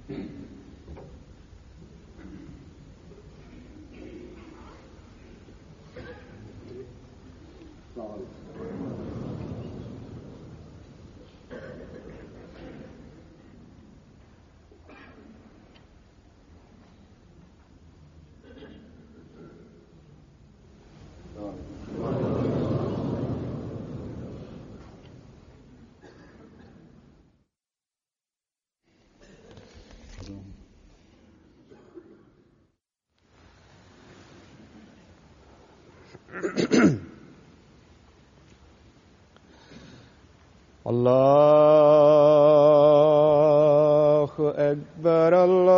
الله أكبر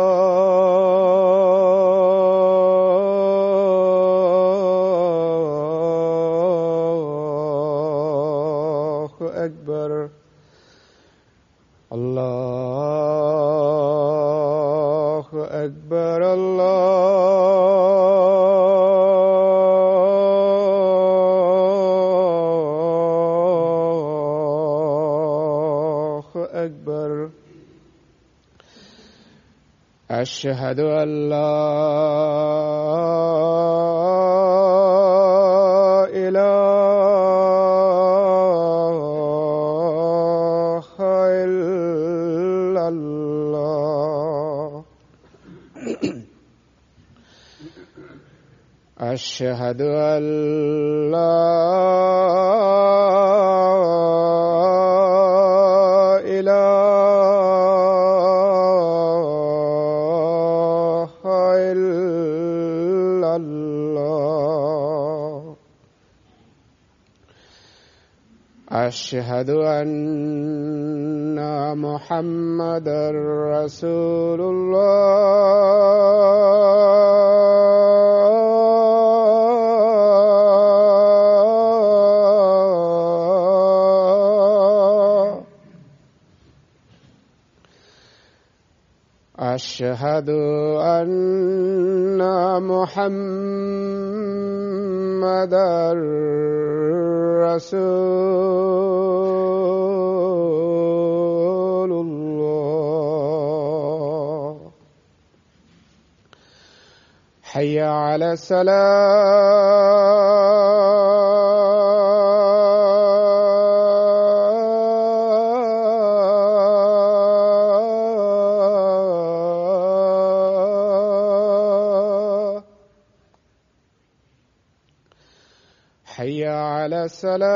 الله أكبر الله أكبر الله أكبر أشهد أن لا إله إلا الله أشهد أن لا إله إلا الله أشهد أن محمدا رسول الله أشهد أن محمدا رسول الله حي على السلام حي على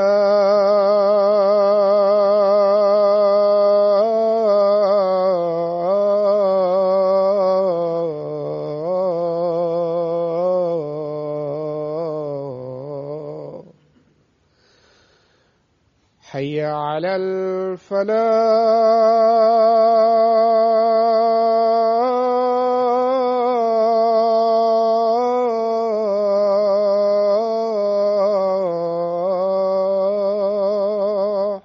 السلام حي على الفلاح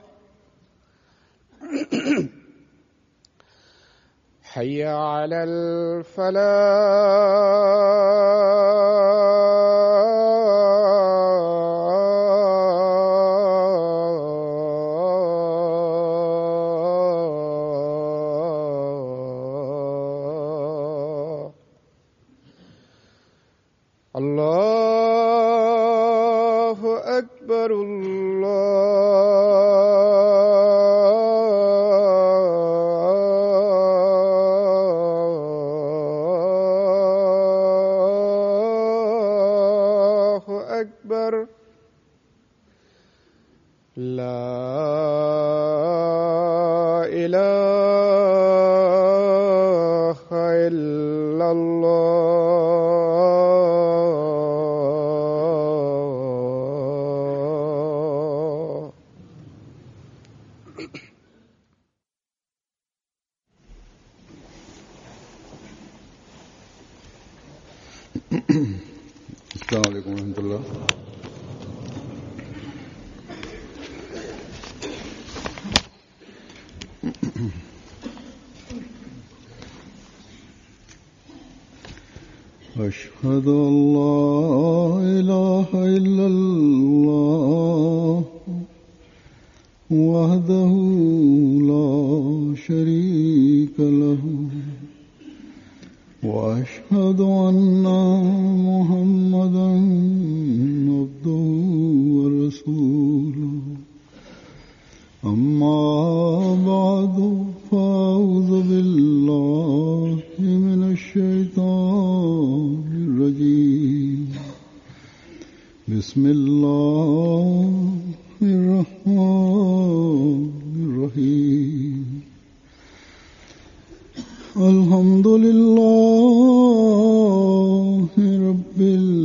حي على الفلاح الله أكبر الله أكبر لا إله إلا الله السلام عليكم ورحمة الله أشهد أن لا إله إلا الله وحده لا شريك له واشهد ان محمدا عبده ورسوله اما بعد فاعوذ بالله من الشيطان الرجيم بسم الله الرحمن الرحيم الحمد لله رب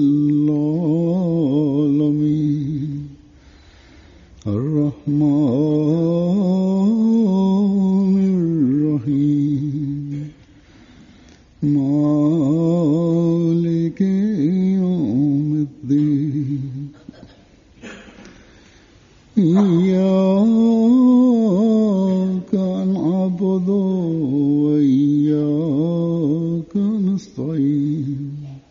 العالمين الرحمن الرحيم مالك يوم الدين إياك نعبد وإياك نستعين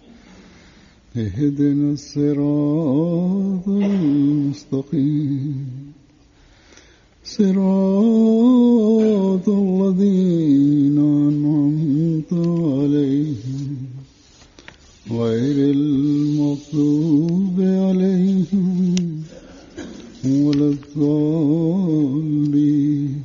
اهدنا الصراط المستقيم صراط الذين أنعمت عليهم غير المغضوب عليهم ولا الضالين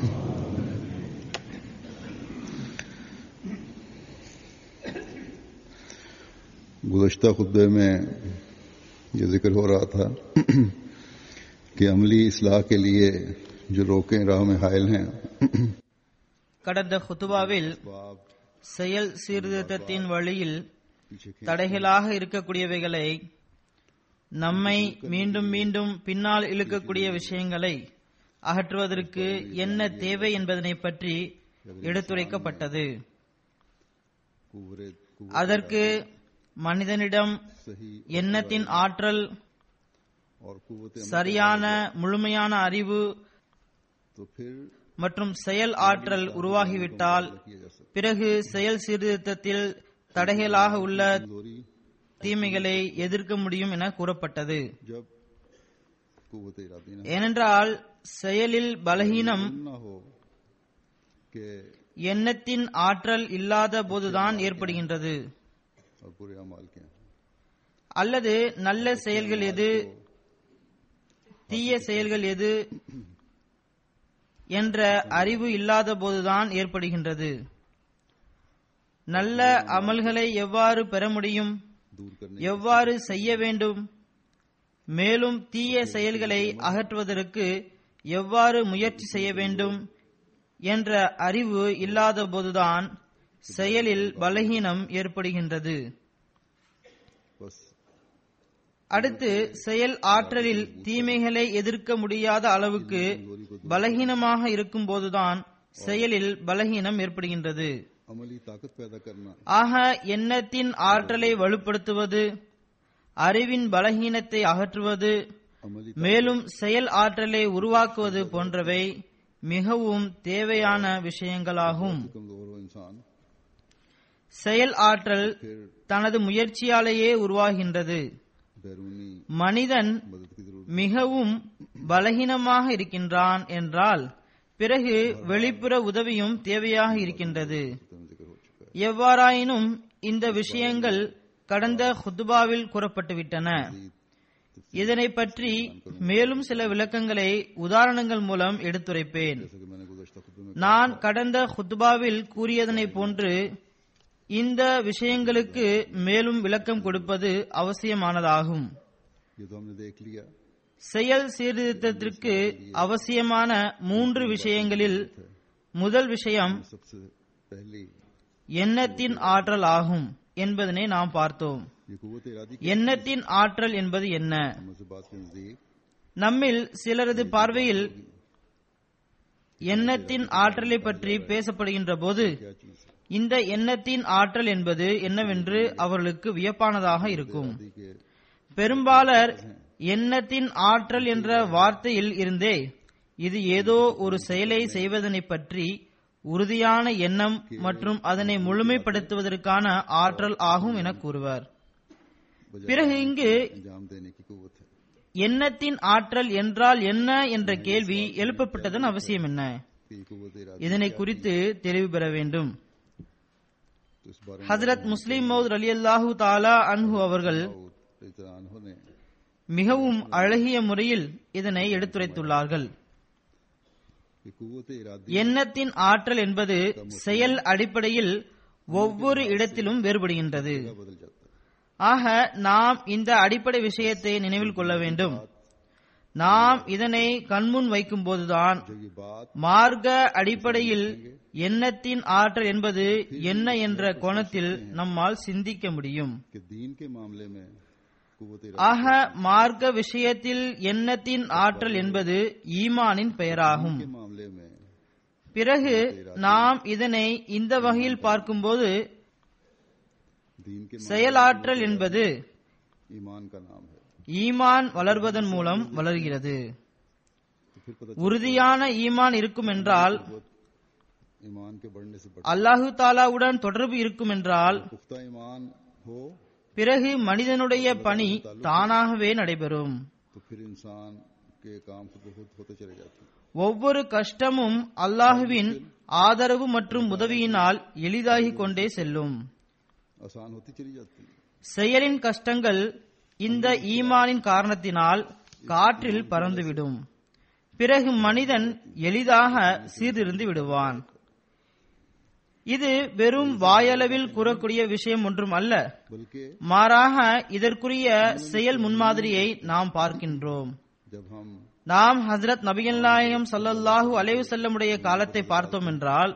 गुज़श्ता खुतबे में ये जिक्र हो रहा था कि अमली इसलाह के लिए जो रोकें राह में हायल हैं கடந்த ஹுத்துபாவில் बाप செயல் சீர்திருத்தத்தின் வழியில் पीछे खींच தடைகளாக இருக்கக்கூடியவைகளை நம்மை மீண்டும் மீண்டும் பின்னால் இழுக்கக்கூடிய விஷயங்களை அகற்றுவதற்கு என்ன தேவை என்பதனை பற்றி எடுத்துரைக்கப்பட்டது कुवरे कुवरे அதற்கு மனிதனிடம் सही எண்ணத்தின் ஆற்றல் और कुवत சரியான முழுமையான அறிவு तो फिर மற்றும் செயல் ஆற்றல் உருவாகிவிட்டால் किया जा सकता பிறகு செயல் சீர்திருத்தத்தில் தடைகளாக உள்ள कमजोरी தீமைகளை எதிர்க்க முடியும் என கூறப்பட்டது जब कुवत इरादी ना ஏனென்றால் செயலில் பலகீனம் ना हो कि எண்ணத்தின் ஆற்றல் இல்லாத போதுதான் ஏற்படுகின்றது और बुरे अमाल के हैं அல்லது நல்ல செயல்கள் எது தீய செயல்கள் எது என்ற அறிவு இல்லாத போதுதான் ஏற்படுகின்றது நல்ல அமல்களை எவ்வாறு பெற முடியும் दूर करने எவ்வாறு செய்ய வேண்டும் மேலும் தீய செயல்களை அகற்றுவதற்கு எவ்வாறு முயற்சி செய்ய வேண்டும் என்ற அறிவு இல்லாத போதுதான் செயலில் பலகீனம் ஏற்படுகின்றது बस அடுத்து செயல் ஆற்றலில் தீமைகளை எதிர்க்க முடியாத அளவுக்கு பலகீனமாக இருக்கும் போதுதான் செயலில் பலகீனம் ஏற்படுகின்றது अमली ताकत पैदा करना ஆக எண்ணத்தின் ஆற்றலை வலுப்படுத்துவது அறிவின் பலகீனத்தை அகற்றுவது अमली மேலும் செயல் ஆற்றலை உருவாக்குவது போன்றவை மிகவும் தேவையான விஷயங்களாகும் कमजोर हो इंसान செயல் ஆற்றல் फिर தனது முயற்சியாலேயே உருவாகின்றது बैरूनी மனிதன் मदद की जरूरत மிகவும் பலகீனமாக இருக்கின்றான் என்றால் பிறகு வெளிப்புற உதவியும் தேவையாக இருக்கின்றது में जिक्र हो चुका எவ்வாறாயினும் இந்த விஷயங்கள் கடந்த ஹுத்துபாவில் கூறப்பட்டுவிட்டன இதனை பற்றி மேலும் சில விளக்கங்களை உதாரணங்கள் மூலம் எடுத்துரைப்பேன் है जैसा कि मैंने गुजश्ता खुतबे में நான் கடந்த ஹுத்துபாவில் கூறியதனை போன்று இந்த விஷயங்களுக்கு மேலும் விளக்கம் கொடுப்பது அவசியமானதாகும் ये तो हमने देख लिया செயல் சீர்திருத்தத்திற்கு அவசியமான மூன்று விஷயங்களில் முதல் விஷயம் सबसे पहली எண்ணத்தின் ஆற்றல் ஆகும் என்பதனை நாம் பார்த்தோம் ये कुवत इरादी எண்ணத்தின் ஆற்றல் என்பது என்ன से बात के नजदीक நம்மில் சிலரது பார்வையில் எண்ணத்தின் ஆற்றலை பற்றி பேசப்படுகின்ற போது क्या चीज है இந்த எண்ணத்தின் ஆற்றல் என்பது என்னவென்று அவர்களுக்கு வியப்பானதாக இருக்கும் इरादी के பெரும்பாலர் எண்ணத்தின் ஆற்றல் என்ற வார்த்தையில் இருந்தே இது ஏதோ ஒரு செயலை செய்வதனை பற்றி உறுதியான எண்ணம் மற்றும் அதனை முழுமைப்படுத்துவதற்கான ஆற்றல் ஆகும் என கூறுவர் பிறகு இங்கு अंजाम देने की कुवत है எண்ணத்தின் ஆற்றல் என்றால் என்ன என்ற கேள்வி எழுப்பப்பட்டதன் அவசியம் என்ன कि ये कुवत इरादी இதனை குறித்து தெளிவு பெற வேண்டும் तो इस बारे में ஹஜரத் முஸ்லிம் மௌத் அலி அல்லாஹூ தாலா அன்ஹு அவர்கள் ने மிகவும் அழகிய முறையில் இதனை எடுத்துரைத்துள்ளார்கள் कि कुव्वत इरादी எண்ணத்தின் ஆற்றல் என்பது செயல் அடிப்படையில் ஒவ்வொரு இடத்திலும் வேறுபடுகின்றது का बदल जाता है ஆக நாம் இந்த அடிப்படை விஷயத்தை நினைவில் கொள்ள வேண்டும் நாம் இதனை கண்முன் வைக்கும் போதுதான் जो ये बात மார்க்க அடிப்படையில் எண்ணத்தின் ஆற்றல் என்பது என்ன என்ற கோணத்தில் நம்மால் சிந்திக்க முடியும் कि दीन के मामले में कुव्वत ஆக मार्க்க விஷயத்தில் எண்ணத்தின் ஆற்றல் என்பது ஈமானின் பெயராகும் के मामले में பிறகு நாம் இதனை இந்த வகையில் பார்க்கும்போது दीन के செயலாற்றல் என்பது मामले ईमान का नाम है ஈமான் வளர்வதன் மூலம் வளர்கிறது तो फिर पता உறுதியான ஈமான் இருக்கும் என்றால் चला ईमान के बढ़ने से बढ़ அல்லாஹு தாலாவுடன் தொடர்பு இருக்கும் என்றால் पुख्ता ईमान हो பிறகு மனிதனுடைய பணி தானாகவே நடைபெறும் तो फिर इंसान के काम खुद ब खुद होते चले जाते हैं ஒவ்வொரு கஷ்டமும் அல்லாஹுவின் ஆதரவு மற்றும் உதவியினால் எளிதாகிக் கொண்டே செல்லும் आसान होती चली जाती है செயலின் கஷ்டங்கள் இந்த ஈமானின் காரணத்தினால் காற்றில் பறந்துவிடும் பிறகு மனிதன் எளிதாக சீர்திருந்து விடுவான் இது வெறும் வாயளவில் கூறக்கூடிய விஷயம் ஒன்றும் அல்ல बल्कि மாறாக இதற்குரிய செயல் முன்மாதிரியை நாம் பார்க்கின்றோம் जब हम நாம் ஹசரத் நபிகள் நாயகம் ஸல்லல்லாஹு அலைஹி வஸல்லமுடைய காலத்தை பார்த்தோம் என்றால்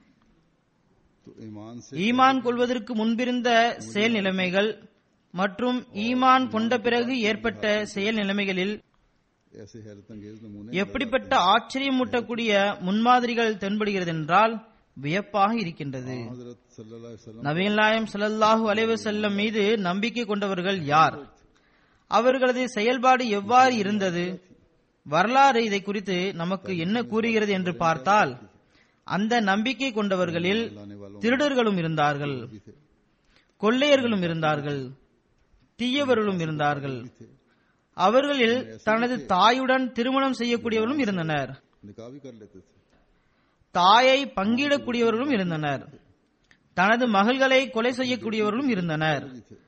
तो ईमान से ஈமான் கொள்வதற்கு முன்பிருந்த செயல் நிலைமைகள் மற்றும் ஈமான் கொண்ட பிறகு ஏற்பட்ட செயல் நிலைமைகளில் ऐसे हैरत अंगेज नमूने எப்படிப்பட்ட ஆச்சரியமூட்டக்கூடிய முன்மாதிரிகள் தென்படுகிறது என்றால் வியப்பாக இருக்கின்றது हजरत सल्लल्लाहु अलैहि वसल्लम நபிகள் நாயம் ஸல்லல்லாஹு அலைஹி வஸல்லம் மீது நம்பிக்கை கொண்டவர்கள் யார் அவர்களது செயல்பாடு எவ்வாறு இருந்தது வரலாறு இதை குறித்து நமக்கு என்ன கூறுகிறது என்று பார்த்தால் அந்த நம்பிக்கை கொண்டவர்களில் लाने वालों திருடர்களும் இருந்தார்கள் भी थे கொள்ளையர்களும் இருந்தார்கள் தீயவர்களும் இருந்தார்கள் அவர்களில் தனது தாயுடன் திருமணம் செய்யக்கூடியவர்களும் இருந்தனர் निकाह भी कर लेते थे தாயை பங்கிடக்கூடியவர்களும் இருந்தனர் தனது மகள்களை கொலை செய்யக்கூடியவர்களும் இருந்தனர் भी थे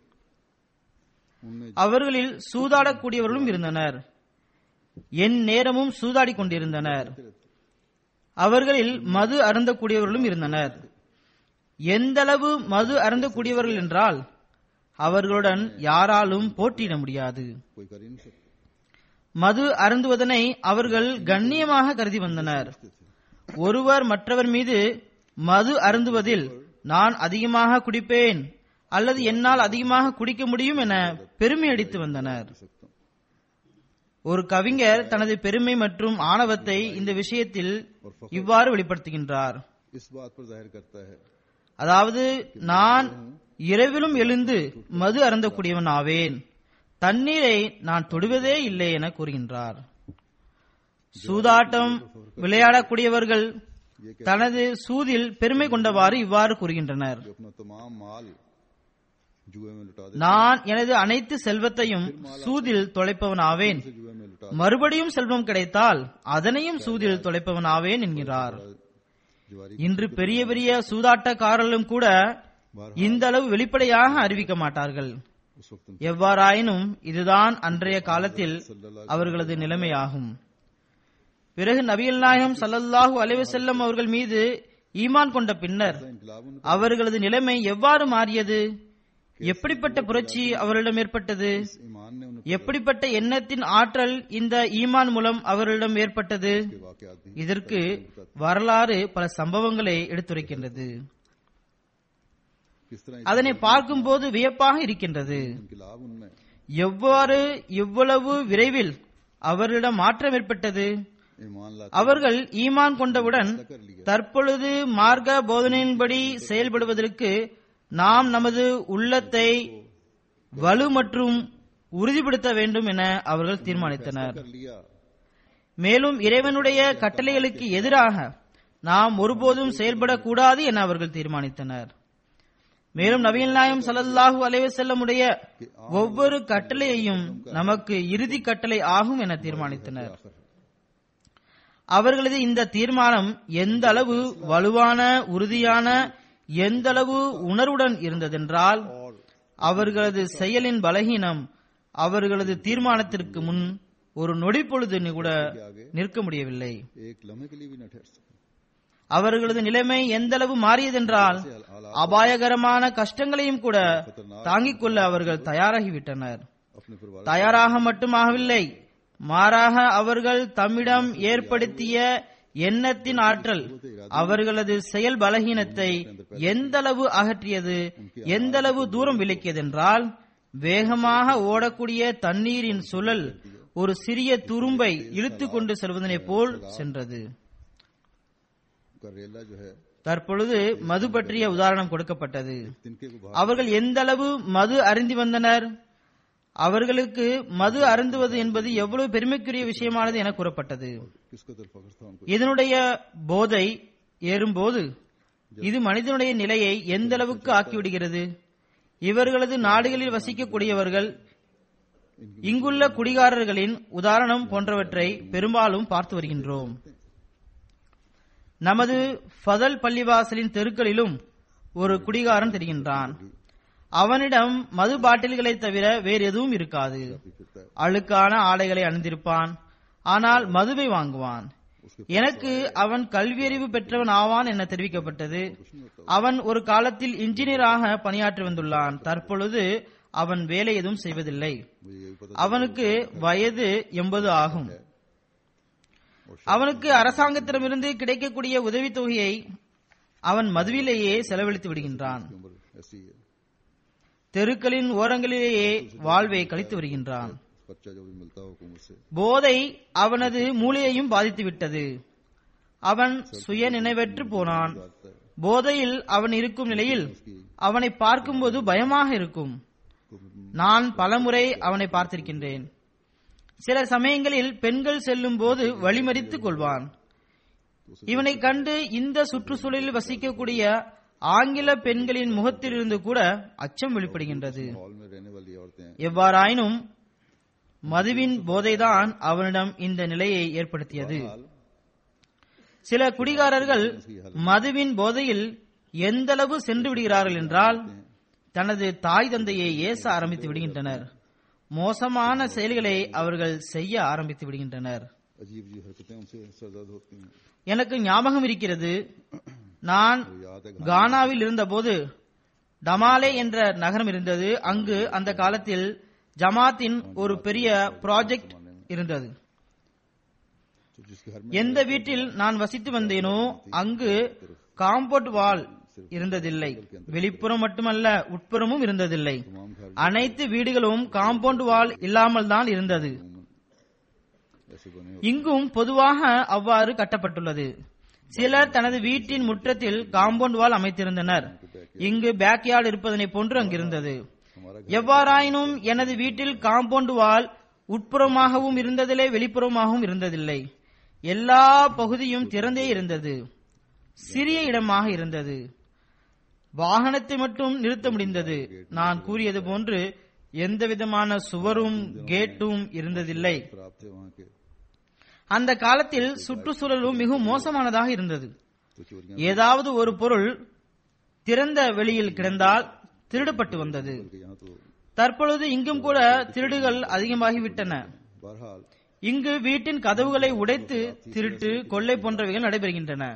उनमें அவர்களில் சூதாடக்கூடியவர்களும் இருந்தனர் என் நேரமும் சூதாடிக் கொண்டிருந்தனர் அவர்களில் மது அருந்தக்கூடியவர்களும் இருந்தனர் எந்தளவு மது அருந்தக்கூடியவர்கள் என்றால் அவர்களுடன் யாராலும் போட்டியிட முடியாது कोई कर ही नहीं सकता மது அருந்துவதனை அவர்கள் கண்ணியமாக கருதி வந்தனர் ஒருவர் மற்றவர் மீது மது அருந்துவதில் நான் அதிகமாக குடிப்பேன் அல்லது என்னால் அதிகமாக குடிக்க முடியும் என பெருமை அடித்து வந்தனர் सकता ஒரு கவிஞர் தனது பெருமை மற்றும் ஆணவத்தை இந்த விஷயத்தில் இவ்வாறு வெளிப்படுத்துகின்றார் इस बात पर जाहिर करता है அதாவது நான் இரவிலும் எழுந்து மது அருந்தக்கூடியவன் ஆவேன் தண்ணீரை நான் தொடுவதே இல்லை என கூறுகின்றார் சூதாட்டம் விளையாடக்கூடியவர்கள் தனது சூதில் பெருமை கொண்டவாறு இவ்வாறு கூறுகின்றனர் जो अपना तमाम माल जुए में लुटा दे நான் எனது அனைத்து செல்வத்தையும் சூதில் தொலைப்பவனாவேன் से जुए में लुटा மறுபடியும் செல்வம் கிடைத்தால் அதனையும் சூதில் தொலைப்பவனாவேன் என்கிறார் जुआरी இன்று பெரிய பெரிய சூதாட்டக்காரர்களும் கூட இந்த அளவு வெளிப்படையாக அறிவிக்க மாட்டார்கள் उस वक्त எவ்வாறாயினும் இதுதான் அன்றைய காலத்தில் அவர்களது நிலைமையாகும் பிறகு நபிகள் நாயகம் ஸல்லல்லாஹு அலைஹி வஸல்லம் அவர்கள் மீது ஈமான் கொண்ட பின்னர் इनकलाब उन அவர்களது நிலைமை எவ்வாறு மாறியது எப்படிப்பட்ட புரட்சி அவர்களிடம் ஏற்பட்டது ईमान ने उन्हें எப்படிப்பட்ட எண்ணத்தின் ஆற்றல் இந்த ஈமான் மூலம் அவர்களிடம் ஏற்பட்டது वाकयात भी இதற்கு வரலாறு பல சம்பவங்களை எடுத்துரைக்கின்றது किस तरह அதனை பார்க்கும்போது வியப்பாக இருக்கின்றது इनकलाब उनमें எவ்வாறு இவ்வளவு விரைவில் அவர்களிடம் மாற்றம் ஏற்பட்டது ईमान ला அவர்கள் ஈமான் கொண்டவுடன் कर लिया தற்பொழுது மார்க்க போதனையின்படி செயல்படுவதற்கு நாம் நமது உள்ளத்தை வலு மற்றும் உறுதிப்படுத்த வேண்டும் என அவர்கள் தீர்மானித்தனர் कर लिया மேலும் இறைவனுடைய கட்டளைகளுக்கு எதிராக நாம் ஒருபோதும் செயல்படக்கூடாது என அவர்கள் தீர்மானித்தனர் மேலும் நபிகள் நாயம் ஸல்லல்லாஹு அலைஹி வஸல்லமுடைய ஒவ்வொரு கட்டளையையும் நமக்கு இறுதி கட்டளை ஆகும் என தீர்மானித்தனர் आखिर அவர்களது இந்த தீர்மானம் எந்த அளவு வலுவான உறுதியான எந்தளவு உணர்வுடன் இருந்ததென்றால் அவர்களது செயலின் பலகீனம் அவர்களது தீர்மானத்திற்கு முன் ஒரு நொடி பொழுது கூட நிற்க முடியவில்லை एक लम्हे के लिए भी न ठहर सके அவர்களது நிலைமை எந்தளவு மாறியதென்றால் அபாயகரமான கஷ்டங்களையும் கூட தாங்கிக் கொள்ள அவர்கள் தயாராகிவிட்டனர் अपने परिवार தயாராக மட்டுமாகவில்லை மாறாக அவர்கள் தம்மிடம் ஏற்படுத்திய எண்ணத்தின் ஆற்றல் அவர்களது செயல் பலகீனத்தை எந்தளவு அகற்றியது எந்தளவு தூரம் விலக்கியதென்றால் வேகமாக ஓடக்கூடிய தண்ணீரின் சுழல் ஒரு சிறிய துரும்பை இழுத்து கொண்டு செல்வதனைப் போல் சென்றது का रेला जो है தற்பொழுது மது பற்றிய உதாரணம் கொடுக்கப்பட்டது तिनके को बाहर அவர்கள் எந்த அளவு மது அருந்தி வந்தனர் அவர்களுக்கு மது அருந்துவது என்பது எவ்வளவு பெருமைக்குரிய விஷயமானது என கூறப்பட்டது किस कदर फख्र था उनको இதனுடைய போதை ஏறும்போது இது மனிதனுடைய நிலையை எந்த அளவுக்கு ஆக்கிவிடுகிறது இவர்களது நாடுகளில் வசிக்கக்கூடியவர்கள் இங்குள்ள குடிகாரர்களின் உதாரணம் போன்றவற்றை பெரும்பாலும் பார்த்து வருகின்றோம் நமது ஃபதல் பள்ளிவாசலின் தெருக்களிலும் ஒரு குடிகாரன் தெரிகின்றான் அவனிடம் மது பாட்டில்களை தவிர வேறு எதுவும் இருக்காது அழுக்கான ஆடைகளை அணிந்திருப்பான் ஆனால் மதுவை வாங்குவான் எனக்கு அவன் கல்வியறிவு பெற்றவன் ஆவான் என தெரிவிக்கப்பட்டது அவன் ஒரு காலத்தில் இன்ஜினியராக பணியாற்றி வந்துள்ளான் தற்பொழுது அவன் வேலை எதுவும் செய்வதில்லை मुझे ये भी पता அவனுக்கு வயது எண்பது ஆகும் அவனுக்கு அரசாங்கத்திடமிருந்து கிடைக்கக்கூடிய உதவித்தொகையை அவன் மதுவிலேயே செலவழித்து விடுகின்றான் की उम्र ऐसी है தெருக்களின் ஓரங்களிலேயே வாழ்வை கழித்து வருகின்றான் खर्चा जो भी मिलता है हुकूमत से போதை அவனது மூளையையும் பாதித்து விட்டது அவன் சுய நினைவற்று போனான் आता है போதையில் அவன் இருக்கும் நிலையில் அவனை பார்க்கும்போது பயமாக இருக்கும் நான் பலமுறை அவனை பார்த்திருக்கின்றேன் சில சமயங்களில் பெண்கள் செல்லும் போது வழிமறித்துக் கொள்வான் இவனை கண்டு இந்த சுற்றுச்சூழலில் வசிக்கக்கூடிய ஆங்கில பெண்களின் முகத்திலிருந்து கூட அச்சம் வெளிப்படுகின்றது हॉल में रहने वाली औरतें எவ்வாறாயினும் மதுவின் போதைதான் அவனிடம் இந்த நிலையை ஏற்படுத்தியது சில குடிகாரர்கள் மதுவின் போதையில் எந்தளவு சென்று விடுகிறார்கள் என்றால் தனது தாய் தந்தையை ஏச ஆரம்பித்து விடுகின்றனர் மோசமான செயல்களை அவர்கள் செய்ய ஆரம்பித்து விடுகின்றனர் अजीब अजीब हरकतें उनसे सरदर्द होती हैं எனக்கு ஞாபகம் இருக்கிறது நான் याद है கானாவில் இருந்தபோது டமாலே என்ற நகரம் இருந்தது அங்கு அந்த காலத்தில் ஜமாத்தின் ஒரு பெரிய ப்ராஜெக்ட் இருந்தது तो जिसके घर में எந்த வீட்டில் நான் வசித்து வந்தேனோ அங்கு காம்பவுண்ட் வால் இருந்ததில்லை வெளிப்புறம் மட்டுமல்ல உட்புறமும் இருந்ததில்லை तमाम घर அனைத்து வீடுகளும் காம்பவுண்ட் வால் இல்லாமல் தான் இருந்தது ऐसे बने இங்கும் பொதுவாக அவ்வாறு கட்டப்பட்டுள்ளது சிலர் தனது வீட்டின் முற்றத்தில் காம்பவுண்ட் வால் அமைத்திருந்தனர் இங்கு பேக்யார்டு இருப்பதனை போன்று அங்கிருந்தது எவ்வாறாயினும் எனது வீட்டில் காம்பவுண்ட் வால் உட்புறமாகவும் இருந்ததில்லை வெளிப்புறமாகவும் இருந்ததில்லை எல்லா பகுதியும் திறந்தே இருந்தது சிறிய இடமாக இருந்தது வாகனத்தை மட்டும் நிறுத்த முடிந்தது நான் கூறியது போன்று எந்த விதமான சுவரும் கேட்டும் இருந்ததில்லை खराब थे वहाँ के அந்த காலத்தில் சுற்றுச்சூழலும் மிகவும் மோசமானதாக இருந்தது तो चोरियां ஏதாவது ஒரு பொருள் திறந்த வெளியில் கிடந்தால் திருடப்பட்டு வந்தது के यहाँ तो தற்பொழுது இங்கும் கூட திருடுகள் அதிகமாகிவிட்டன बहरहाल இங்கு வீட்டின் கதவுகளை உடைத்து திருட்டு கொள்ளை போன்றவைகள் நடைபெறுகின்றன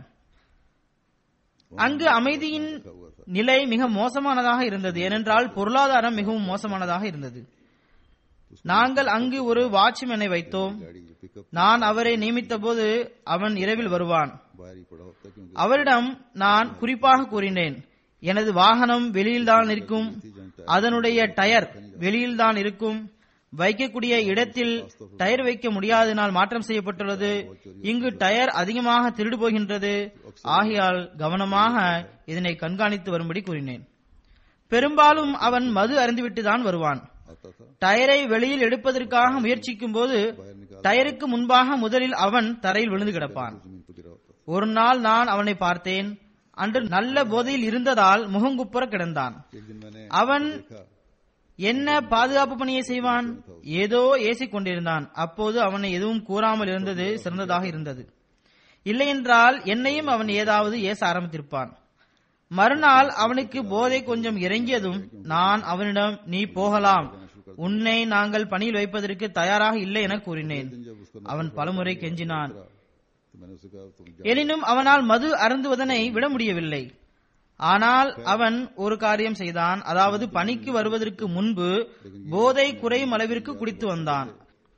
அங்கு அமைதியின் நிலை மிக மோசமானதாக இருந்தது ஏனென்றால் பொருளாதாரம் மிகவும் மோசமானதாக இருந்தது நாங்கள் அங்கு ஒரு வாட்ச்மேனை வைத்தோம் गाड़ी जो पिकअप நான் அவரை நியமித்த போது அவன் இரவில் வருவான் बाहर ही पड़ा होता क्योंकि அவரிடம் நான் குறிப்பாக கூறினேன் எனது வாகனம் வெளியில்தான் இருக்கும் அதனுடைய டயர் வெளியில்தான் இருக்கும் வைக்கக்கூடிய இடத்தில் டயர் வைக்க முடியாததினால் மாற்றம் செய்யப்பட்டுள்ளது இங்கு டயர் அதிகமாக திருடு போகின்றது ஆகையால் கவனமாக இதனை கண்காணித்து வரும்படி கூறினேன் பெரும்பாலும் அவன் மது அருந்திவிட்டு தான் வருவான் आता था டயரை வெளியில் எடுப்பதற்காக முயற்சிக்கும் போது டயருக்கு முன்பாக முதலில் அவன் தரையில் விழுந்து கிடப்பான் जमीन पर गिरा होता था ஒரு நாள் நான் அவனை பார்த்தேன் அன்று நல்ல போதையில் இருந்ததால் முகங்குப்புற கிடந்தான் एक दिन मैंने அவன் देखा என்ன பாதுகாப்பு பணியை செய்வான் ஏதோ ஏசிக் கொண்டிருந்தான் அப்போது அவனை எதுவும் கூறாமல் இருந்தது சிறந்ததாக இருந்தது இல்லையென்றால் என்னையும் அவன் ஏதாவது ஏச ஆரம்பித்திருப்பான் மறுநாள் அவனுக்கு போதை கொஞ்சம் இறங்கியதும் நான் அவனிடம் நீ போகலாம் உன்னை நாங்கள் பணியில் வைப்பதற்கு தயாராக இல்லை என கூறினேன் दिन जब उसको அவன் பலமுறை கெஞ்சினான் तो मैंने उससे कहा तुम जा எனினும் அவனால் மது அருந்துவதனை விட முடியவில்லை ஆனால் அவன் ஒரு காரியம் செய்தான் அதாவது பணிக்கு வருவதற்கு முன்பு போதை குறையும் அளவிற்கு குடித்து வந்தான்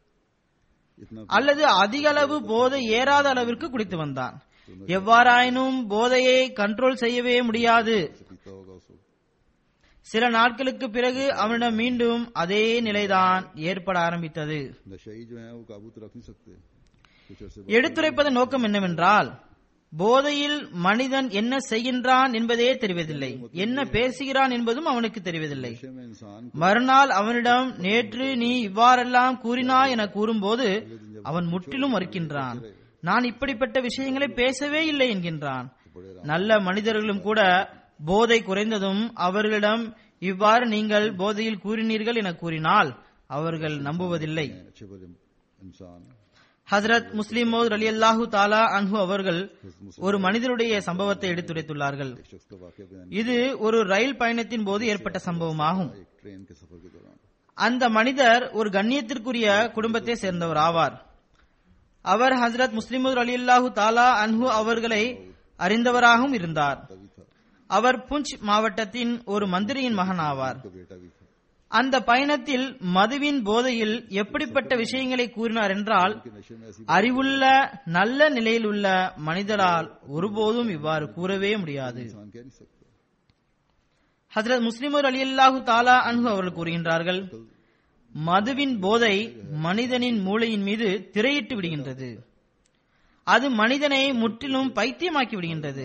इतना அல்லது அதிக அளவு போதை ஏறாத அளவிற்கு குடித்து வந்தான் எவ்வாறாயினும் போதையை கண்ட்ரோல் செய்யவே முடியாது पीता होगा उसको சில நாட்களுக்கு பிறகு அவனிடம் மீண்டும் அதே நிலைதான் ஏற்பட ஆரம்பித்தது नशाई जो है वो काबू तो रख नहीं सकते कुछ अरसे எடுத்துரைப்பதன் நோக்கம் என்னவென்றால் போதையில் மனிதன் என்ன செய்கின்றான் என்பதே தெரிவதில்லை என்ன பேசுகிறான் என்பதும் அவனுக்கு தெரிவதில்லை नशे में इंसान மறுநாள் அவனிடம் நேற்று நீ இவ்வாறெல்லாம் கூறினாய் என கூறும்போது அவன் முற்றிலும் மறுக்கின்றான் நான் இப்படிப்பட்ட விஷயங்களை பேசவே இல்லை என்கின்றான் நல்ல மனிதர்களும் கூட போதை குறைந்ததும் அவர்களிடம் இவ்வாறு நீங்கள் போதையில் கூறினீர்கள் என கூறினால் அவர்கள் நம்புவதில்லை हैं अच्छे भले इंसान ஹசரத் முஸ்லிம் மௌத் அலி அல்லாஹு தாலா அன்ஹு அவர்கள் ஒரு மனிதருடைய சம்பவத்தை எடுத்துரைத்துள்ளார்கள் एक शख्स का वाक्य बयान இது ஒரு ரயில் பயணத்தின் போது ஏற்பட்ட சம்பவமாகும் एक ट्रेन के सफर के दौरान அந்த மனிதர் ஒரு கண்ணியத்திற்குரிய குடும்பத்தை சேர்ந்தவர் ஆவார் அவர் ஹசரத் முஸ்லிமுர் அலி அல்லாஹு தாலா அன்ஹு அவர்களை அறிந்தவராகவும் இருந்தார் तभी था அவர் புஞ்ச் மாவட்டத்தின் ஒரு மந்திரியின் மகன் ஆவார் उसका बेटा भी था அந்த பயணத்தில் மதுவின் போதையில் எப்படிப்பட்ட விஷயங்களை கூறினார் என்றால் कि नशे में ऐसी அறிவுள்ள நல்ல நிலையில் உள்ள மனிதரால் ஒருபோதும் இவ்வாறு கூறவே முடியாது इंसान कह नहीं सकता ஹசரத் முஸ்லிமர் அலி அல்லாஹு தாலா அன்ஹு அவர்கள் கூறுகின்றார்கள் மதுவின் போதை மனிதனின் மூளையின் மீது திரையிட்டு விடுகின்றது அது மனிதனை முற்றிலும் பைத்தியமாக்கி விடுகின்றது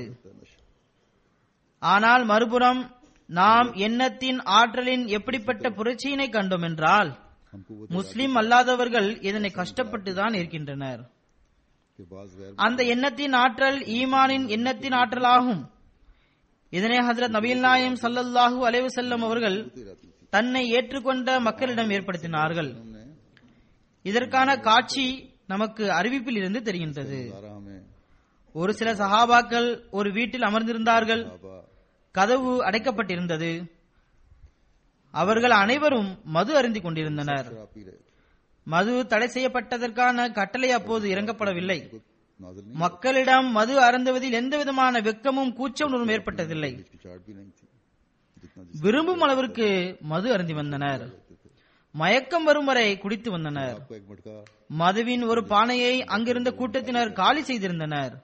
ஆனால் மறுபுறம் நாம் எண்ணத்தின் ஆற்றலின் எப்படிப்பட்ட புரட்சியினை கண்டோம் என்றால் हमको वो முஸ்லிம் அல்லாதவர்கள் இதனை கஷ்டப்பட்டுதான் இருக்கின்றனர் के बाद गैर அந்த எண்ணத்தின் ஆற்றல் ஈமானின் எண்ணத்தின் ஆற்றலாகும் இதனை ஹசரத் நபீல் நாயம் சல்லல்லாஹு அலைவு செல்லம் அவர்கள் होती रहती थी தன்னை ஏற்றுக்கொண்ட மக்களிடம் ஏற்படுத்தினார்கள் हमने இதற்கான காட்சி நமக்கு அறிவிப்பில் இருந்து தெரிகின்றது सारा हमें ஒரு சில சஹாபாக்கள் ஒரு வீட்டில் அமர்ந்திருந்தார்கள் बाबा கதவு அடைக்கப்பட்டிருந்தது அவர்கள் அனைவரும் மது அருந்திக் கொண்டிருந்தனர் शराब पी रहे थे மது தடை செய்யப்பட்டதற்கான கட்டளை அப்போது இறங்கப்படவில்லை को नाजल नहीं மக்களிடம் மது அருந்துவதில் எந்த விதமான வெட்கமும் கூச்ச உணர்வும் ஏற்பட்டதில்லை हिचकिचाहट भी नहीं थी जितना जिस விரும்பும் அளவிற்கு மது அருந்தி வந்தனர் மயக்கம் வரும் வரை குடித்து வந்தனர் आपको एक मटका மதுவின் ஒரு பானையை அங்கிருந்த கூட்டத்தினர் காலி செய்திருந்தனர்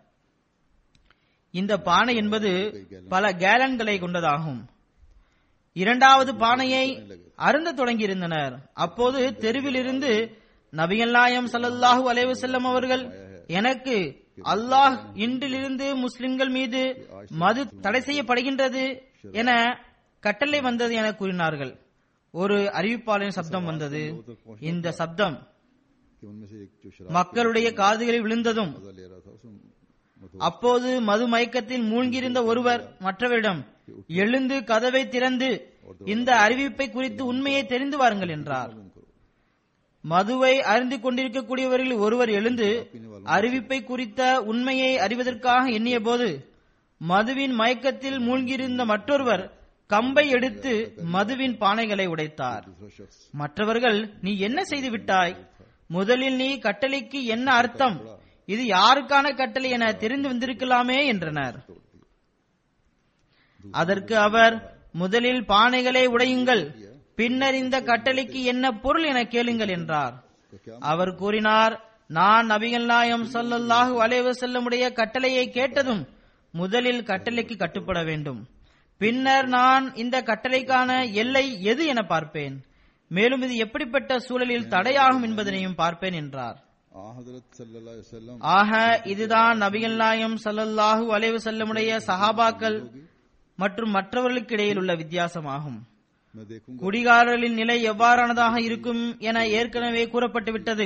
இந்த பானை என்பது பல கேலன்களை கொண்டதாகும் இரண்டாவது பானையை அருந்த தொடங்கியிருந்தனர் அப்போது தெருவிலிருந்து நபிகள்நாயம் ஸல்லல்லாஹு அலைஹி வஸல்லம் அவர்கள் எனக்கு அல்லாஹ் இன்றிலிருந்து முஸ்லிம்கள் மீது மது தடை செய்யப்படுகின்றது என கட்டளை வந்தது என கூறினார்கள் ஒரு அறிவிப்பாளரின் சப்தம் வந்தது இந்த சப்தம் कि उनमें से एक जो शराब மக்களுடைய காதுகளில் விழுந்ததும் मजा ले रहा था उसमें मधु அப்போது மது மயக்கத்தில் மூழ்கியிருந்த ஒருவர் மற்றவரிடம் எழுந்து கதவை திறந்து இந்த அறிவிப்பை குறித்து உண்மையை தெரிந்து வாருங்கள் என்றார் करो மதுவை அருந்திக் கொண்டிருக்கக்கூடியவர்களில் ஒருவர் எழுந்து அறிவிப்பை குறித்த உண்மையை அறிவதற்காக எண்ணிய போது மதுவின் மயக்கத்தில் மூழ்கியிருந்த மற்றொருவர் கம்பை எடுத்து மதுவின் பானைகளை உடைத்தார் दूसरा शख्स மற்றவர்கள் நீ என்ன செய்து விட்டாய் முதலில் நீ கட்டளைக்கு என்ன அர்த்தம் இது யாருக்கான கட்டளை என தெரிந்து வந்திருக்கலாமே என்றனர் அதற்கு அவர் முதலில் பானைகளை உடையுங்கள் பின்னர் இந்த கட்டளைக்கு என்ன பொருள் என கேளுங்கள் என்றார் அவர் கூறினார் நான் நபிகள் நாயம் ஸல்லல்லாஹு அலைஹி வஸல்லமுடைய கட்டளையை கேட்டதும் முதலில் கட்டளைக்கு கட்டுப்பட வேண்டும் பின்னர் நான் இந்த கட்டளைக்கான எல்லை எது என பார்ப்பேன் மேலும் இது எப்படிப்பட்ட சூழலில் தடையாகும் என்பதனையும் பார்ப்பேன் என்றார் आ हजरत सल्लल्लाहु अलैहि वसल्लम ஆக இதுதான் நபிகள் நாயம் ஸல்லல்லாஹு அலைஹி வஸல்லமுடைய சஹாபாக்கள் மற்றும் மற்றவர்களுக்கு இடையில் உள்ள வித்தியாசமாகும் मैं देखूंगा குடிகாரர்களின் நிலை எவ்வாறானதாக இருக்கும் என ஏற்கனவே கூறப்பட்டு விட்டது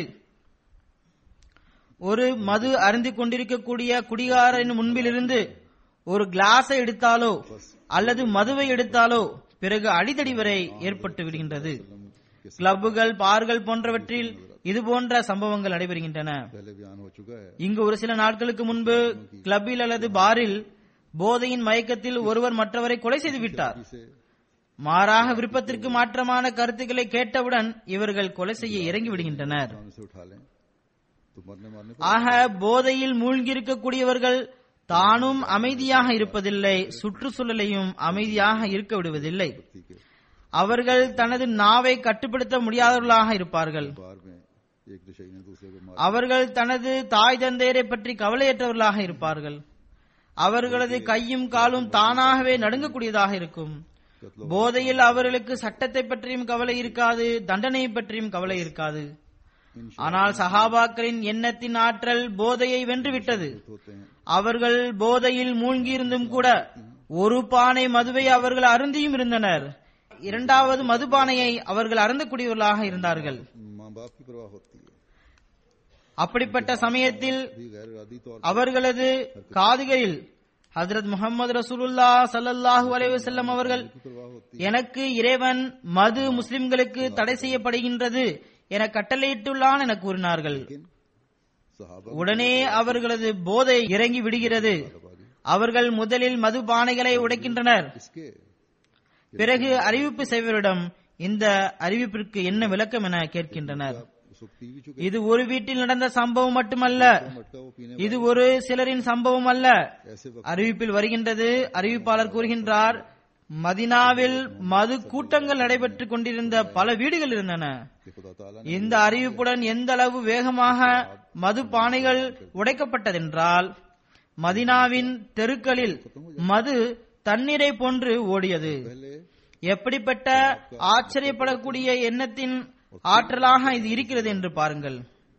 ஒரு மது அருந்திக் கொண்டிருக்கக்கூடிய குடிகாரரின் முன்பிலிருந்து ஒரு கிளாஸை எடுத்தாலோ அல்லது மதுவை எடுத்தாலோ பிறகு அடிதடி வரை ஏற்பட்டு விடுகின்றது கிளப்புகள் பார்கள் போன்றவற்றில் இது போன்ற சம்பவங்கள் நடைபெறுகின்றன पहले बयान हो चुका है இங்கு ஒரு சில நாட்களுக்கு முன்பு கிளப்பில் அல்லது பாரில் போதையின் மயக்கத்தில் ஒருவர் மற்றவரை கொலை செய்து விட்டார் इसे மாறாக விருப்பத்திற்கு மாற்றமான கருத்துக்களை கேட்டவுடன் இவர்கள் கொலை செய்ய இறங்கி விடுகின்றனர் सामने से उठा लें तो मरने मारने ஆக போதையில் மூழ்கியிருக்கக்கூடியவர்கள் தானும் அமைதியாக இருப்பதில்லை சுற்றுச்சூழலையும் அமைதியாக இருக்க விடுவதில்லை ठीक है அவர்கள் தனது நாவை கட்டுப்படுத்த முடியாதவர்களாக இருப்பார்கள் बार में एक नशे ने दूसरे को मार அவர்கள் தனது தாய் தந்தையரை பற்றி கவலையற்றவர்களாக இருப்பார்கள் அவர்களது கையும் காலும் தானாகவே நடுங்கக்கூடியதாக இருக்கும் போதையில் அவர்களுக்கு சட்டத்தை பற்றியும் கவலை இருக்காது தண்டனையை பற்றியும் கவலை இருக்காது इन ஆனால் சஹாபாக்களின் எண்ணத்தின் ஆற்றல் போதையை வென்றுவிட்டது होते हैं அவர்கள் போதையில் மூழ்கியிருந்தும் கூட ஒரு பானை மதுவை அவர்கள் அருந்தியும் இருந்தனர் இரண்டாவது மதுபானையை அவர்கள் அருந்தக்கூடியவர்களாக இருந்தார்கள் माँ बाप की परवाह होती है அப்படிப்பட்ட சமயத்தில் भी गैर इरादी तौर அவர்களது காதுகளில் ஹஜரத் முகமது ரசூலுல்லா ஸல்லல்லாஹு அலைஹி வஸல்லம் அவர்கள் की परवाह होती எனக்கு இறைவன் மது முஸ்லிம்களுக்கு தடை செய்யப்படுகின்றது என கட்டளையிட்டுள்ளான் என கூறினார்கள் लेकिन सहाबा உடனே அவர்களது போதை இறங்கி விடுகிறது அவர்கள் முதலில் மதுபானைகளை உடைக்கின்றனர் इसके பிறகு அறிவிப்பு செய்வரிடம் இந்த அறிவிப்பிற்கு என்ன விளக்கம் என கேட்கின்றனர் उस वक्त पी भी चुके இது ஒரு வீட்டில் நடந்த சம்பவம் மட்டுமல்ல मटका वो पीने இது ஒரு சிலரின் சம்பவம் அல்ல ऐसे वक्त அறிவிப்பில் வருகின்றது அறிவிப்பாளர் கூறுகின்றார் மதினாவில் மது கூட்டங்கள் நடைபெற்றுக் கொண்டிருந்த பல வீடுகள் இருந்தன कि खुदा ताला ने இந்த அறிவிப்புடன் எந்த அளவு வேகமாக மது பானைகள் உடைக்கப்பட்டதென்றால் மதினாவின் தெருக்களில் மது தண்ணீரை போன்று ஓடியது पहले எப்படிப்பட்ட ஆச்சரியப்படக்கூடிய எண்ணத்தின் ஆற்றலாக இது இருக்கிறது என்று பாருங்கள்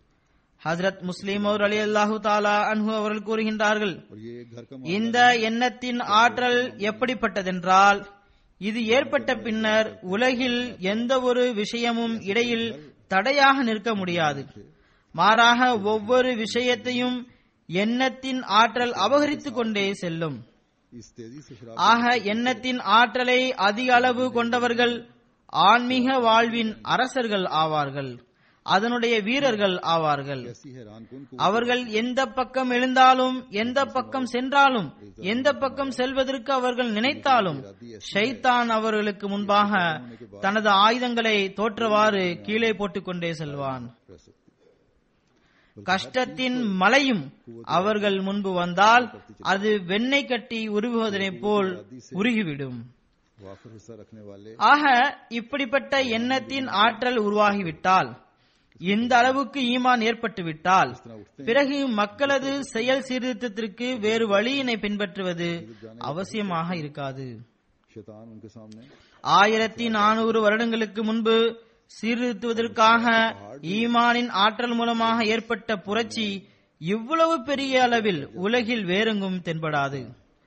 ஹஜரத் முஸ்லிம் அவர் அலி அல்லாஹு தாலா அன்ஹு அவர்கள் கூறுகின்றார்கள் और ये घर का இந்த எண்ணத்தின் ஆற்றல் எப்படிப்பட்டதென்றால் இது ஏற்பட்ட பின்னர் உலகில் எந்த ஒரு விஷயமும் இடையில் தடையாக நிற்க முடியாது மாறாக ஒவ்வொரு விஷயத்தையும் எண்ணத்தின் ஆற்றல் அபகரித்துக் கொண்டே செல்லும் इस तेजी से शराब ஆக எண்ணத்தின் ஆற்றலை அதிக அளவு கொண்டவர்கள் ஆன்மீக வாழ்வின் அரசர்கள் ஆவார்கள் அதனுடைய வீரர்கள் ஆவார்கள் ऐसी हैरान कौन को அவர்கள் எந்த பக்கம் எழுந்தாலும் எந்த பக்கம் சென்றாலும் எந்த பக்கம் செல்வதற்கு அவர்கள் நினைத்தாலும் ஷைத்தான் அவர்களுக்கு முன்பாக தனது ஆயுதங்களை தோற்றவாறு கீழே போட்டுக்கொண்டே செல்வான் रह सकती கஷ்டத்தின் மலையும் அவர்கள் முன்பு வந்தால் அது வெண்ணெய் கட்டி உருகுவதனைப் போல் உருகிவிடும் वाफर हिस्सा रखने वाले ஆக இப்படிப்பட்ட எண்ணத்தின் ஆற்றல் உருவாகிவிட்டால் இந்த அளவுக்கு ஈமான் ஏற்பட்டுவிட்டால் பிறகு மக்களது செயல் சீர்திருத்தத்திற்கு வேறு வழியினை பின்பற்றுவது அவசியமாக இருக்காது शैतान उनके सामने ஆயிரத்தி நானூறு வருடங்களுக்கு முன்பு சீர்திருத்துவதற்காக ஈமானின் ஆற்றல் மூலமாக ஏற்பட்ட புரட்சி இவ்வளவு பெரிய அளவில் உலகில் வேறெங்கும் தென்படாது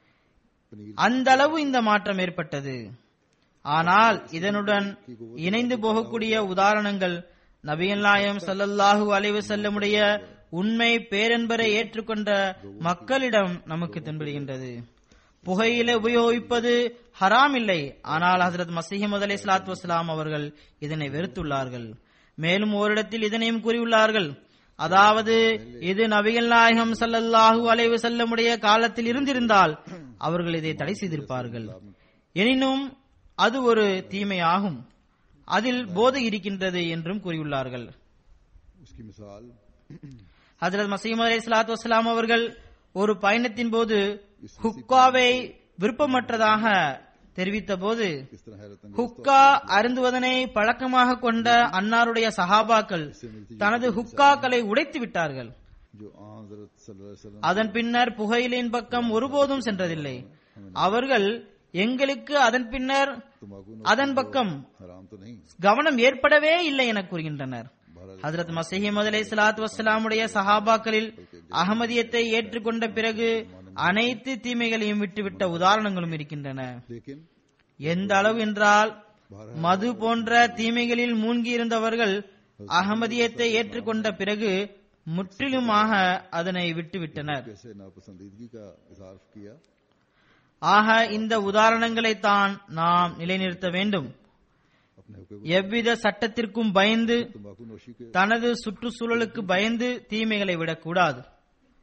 அந்த அளவு இந்த மாற்றம் ஏற்பட்டது ஆனால் இதனுடன் இணைந்து போகக்கூடிய உதாரணங்கள் நபிகள் நாயம் ஸல்லல்லாஹு அலைஹி வஸல்லமுடைய உண்மை பேரன்பரை ஏற்றுக்கொண்ட மக்களிடம் நமக்கு தென்படுகின்றது புகையிலை உபயோகிப்பது ஹராம் இல்லை ஆனால் ஹசரத் மசீஹமது அலை சலாத்து வசலாம் அவர்கள் இதனை வெறுத்துள்ளார்கள் மேலும் ஓரிடத்தில் இதனையும் கூறியுள்ளார்கள் அதாவது இது நபிகள் நாயகம் ஸல்லல்லாஹு அலைஹி வஸல்லமுடைய காலத்தில் இருந்திருந்தால் அவர்கள் இதை தடை செய்திருப்பார்கள் எனினும் அது ஒரு தீமையாகும் அதில் போதை இருக்கின்றது என்றும் கூறியுள்ளார்கள் उसकी मिसाल ஹஜரத் மசீம் அலை சலாத்து வசலாம் அவர்கள் ஒரு பயணத்தின் போது ஹுக்காவை விருப்பமற்றதாக தெரிவித்த போது किस तरह हैरत अंगेज ஹுக்கா அருந்துவதனை பழக்கமாக கொண்ட அன்னாருடைய சஹாபாக்கள் தனது ஹுக்காக்களை உடைத்து விட்டார்கள் जो आ हजरत सल्लल्लाहु अलैहि वसल्लम அதன் பின்னர் புகையிலின் பக்கம் ஒருபோதும் சென்றதில்லை அவர்கள் எங்களுக்கு அதன் பின்னர் तंबाकू அதன் பக்கம் हराम तो नहीं கவனம் ஏற்படவே இல்லை என கூறுகின்றனர் ஹஜரத் மசீஹ் அலை சலாத்து வசலாமுடைய சஹாபாக்களில் அகமதியத்தை ஏற்றுக்கொண்ட பிறகு அனைத்து தீமைகளையும் விட்டுவிட்ட உதாரணங்களும் இருக்கின்றன लेकिन எந்த அளவு என்றால் மது போன்ற தீமைகளில் மூழ்கியிருந்தவர்கள் அகமதியத்தை ஏற்றுக்கொண்ட பிறகு முற்றிலுமாக அதனை விட்டுவிட்டனர் कैसे नापसंदीदगी का इजहार किया ஆக இந்த உதாரணங்களை தான் நாம் நிலைநிறுத்த வேண்டும் अपने हुक्म எவ்வித சட்டத்திற்கும் பயந்து तंबाकू नोशी के தனது சுற்றுச்சூழலுக்கு பயந்து தீமைகளை விடக்கூடாது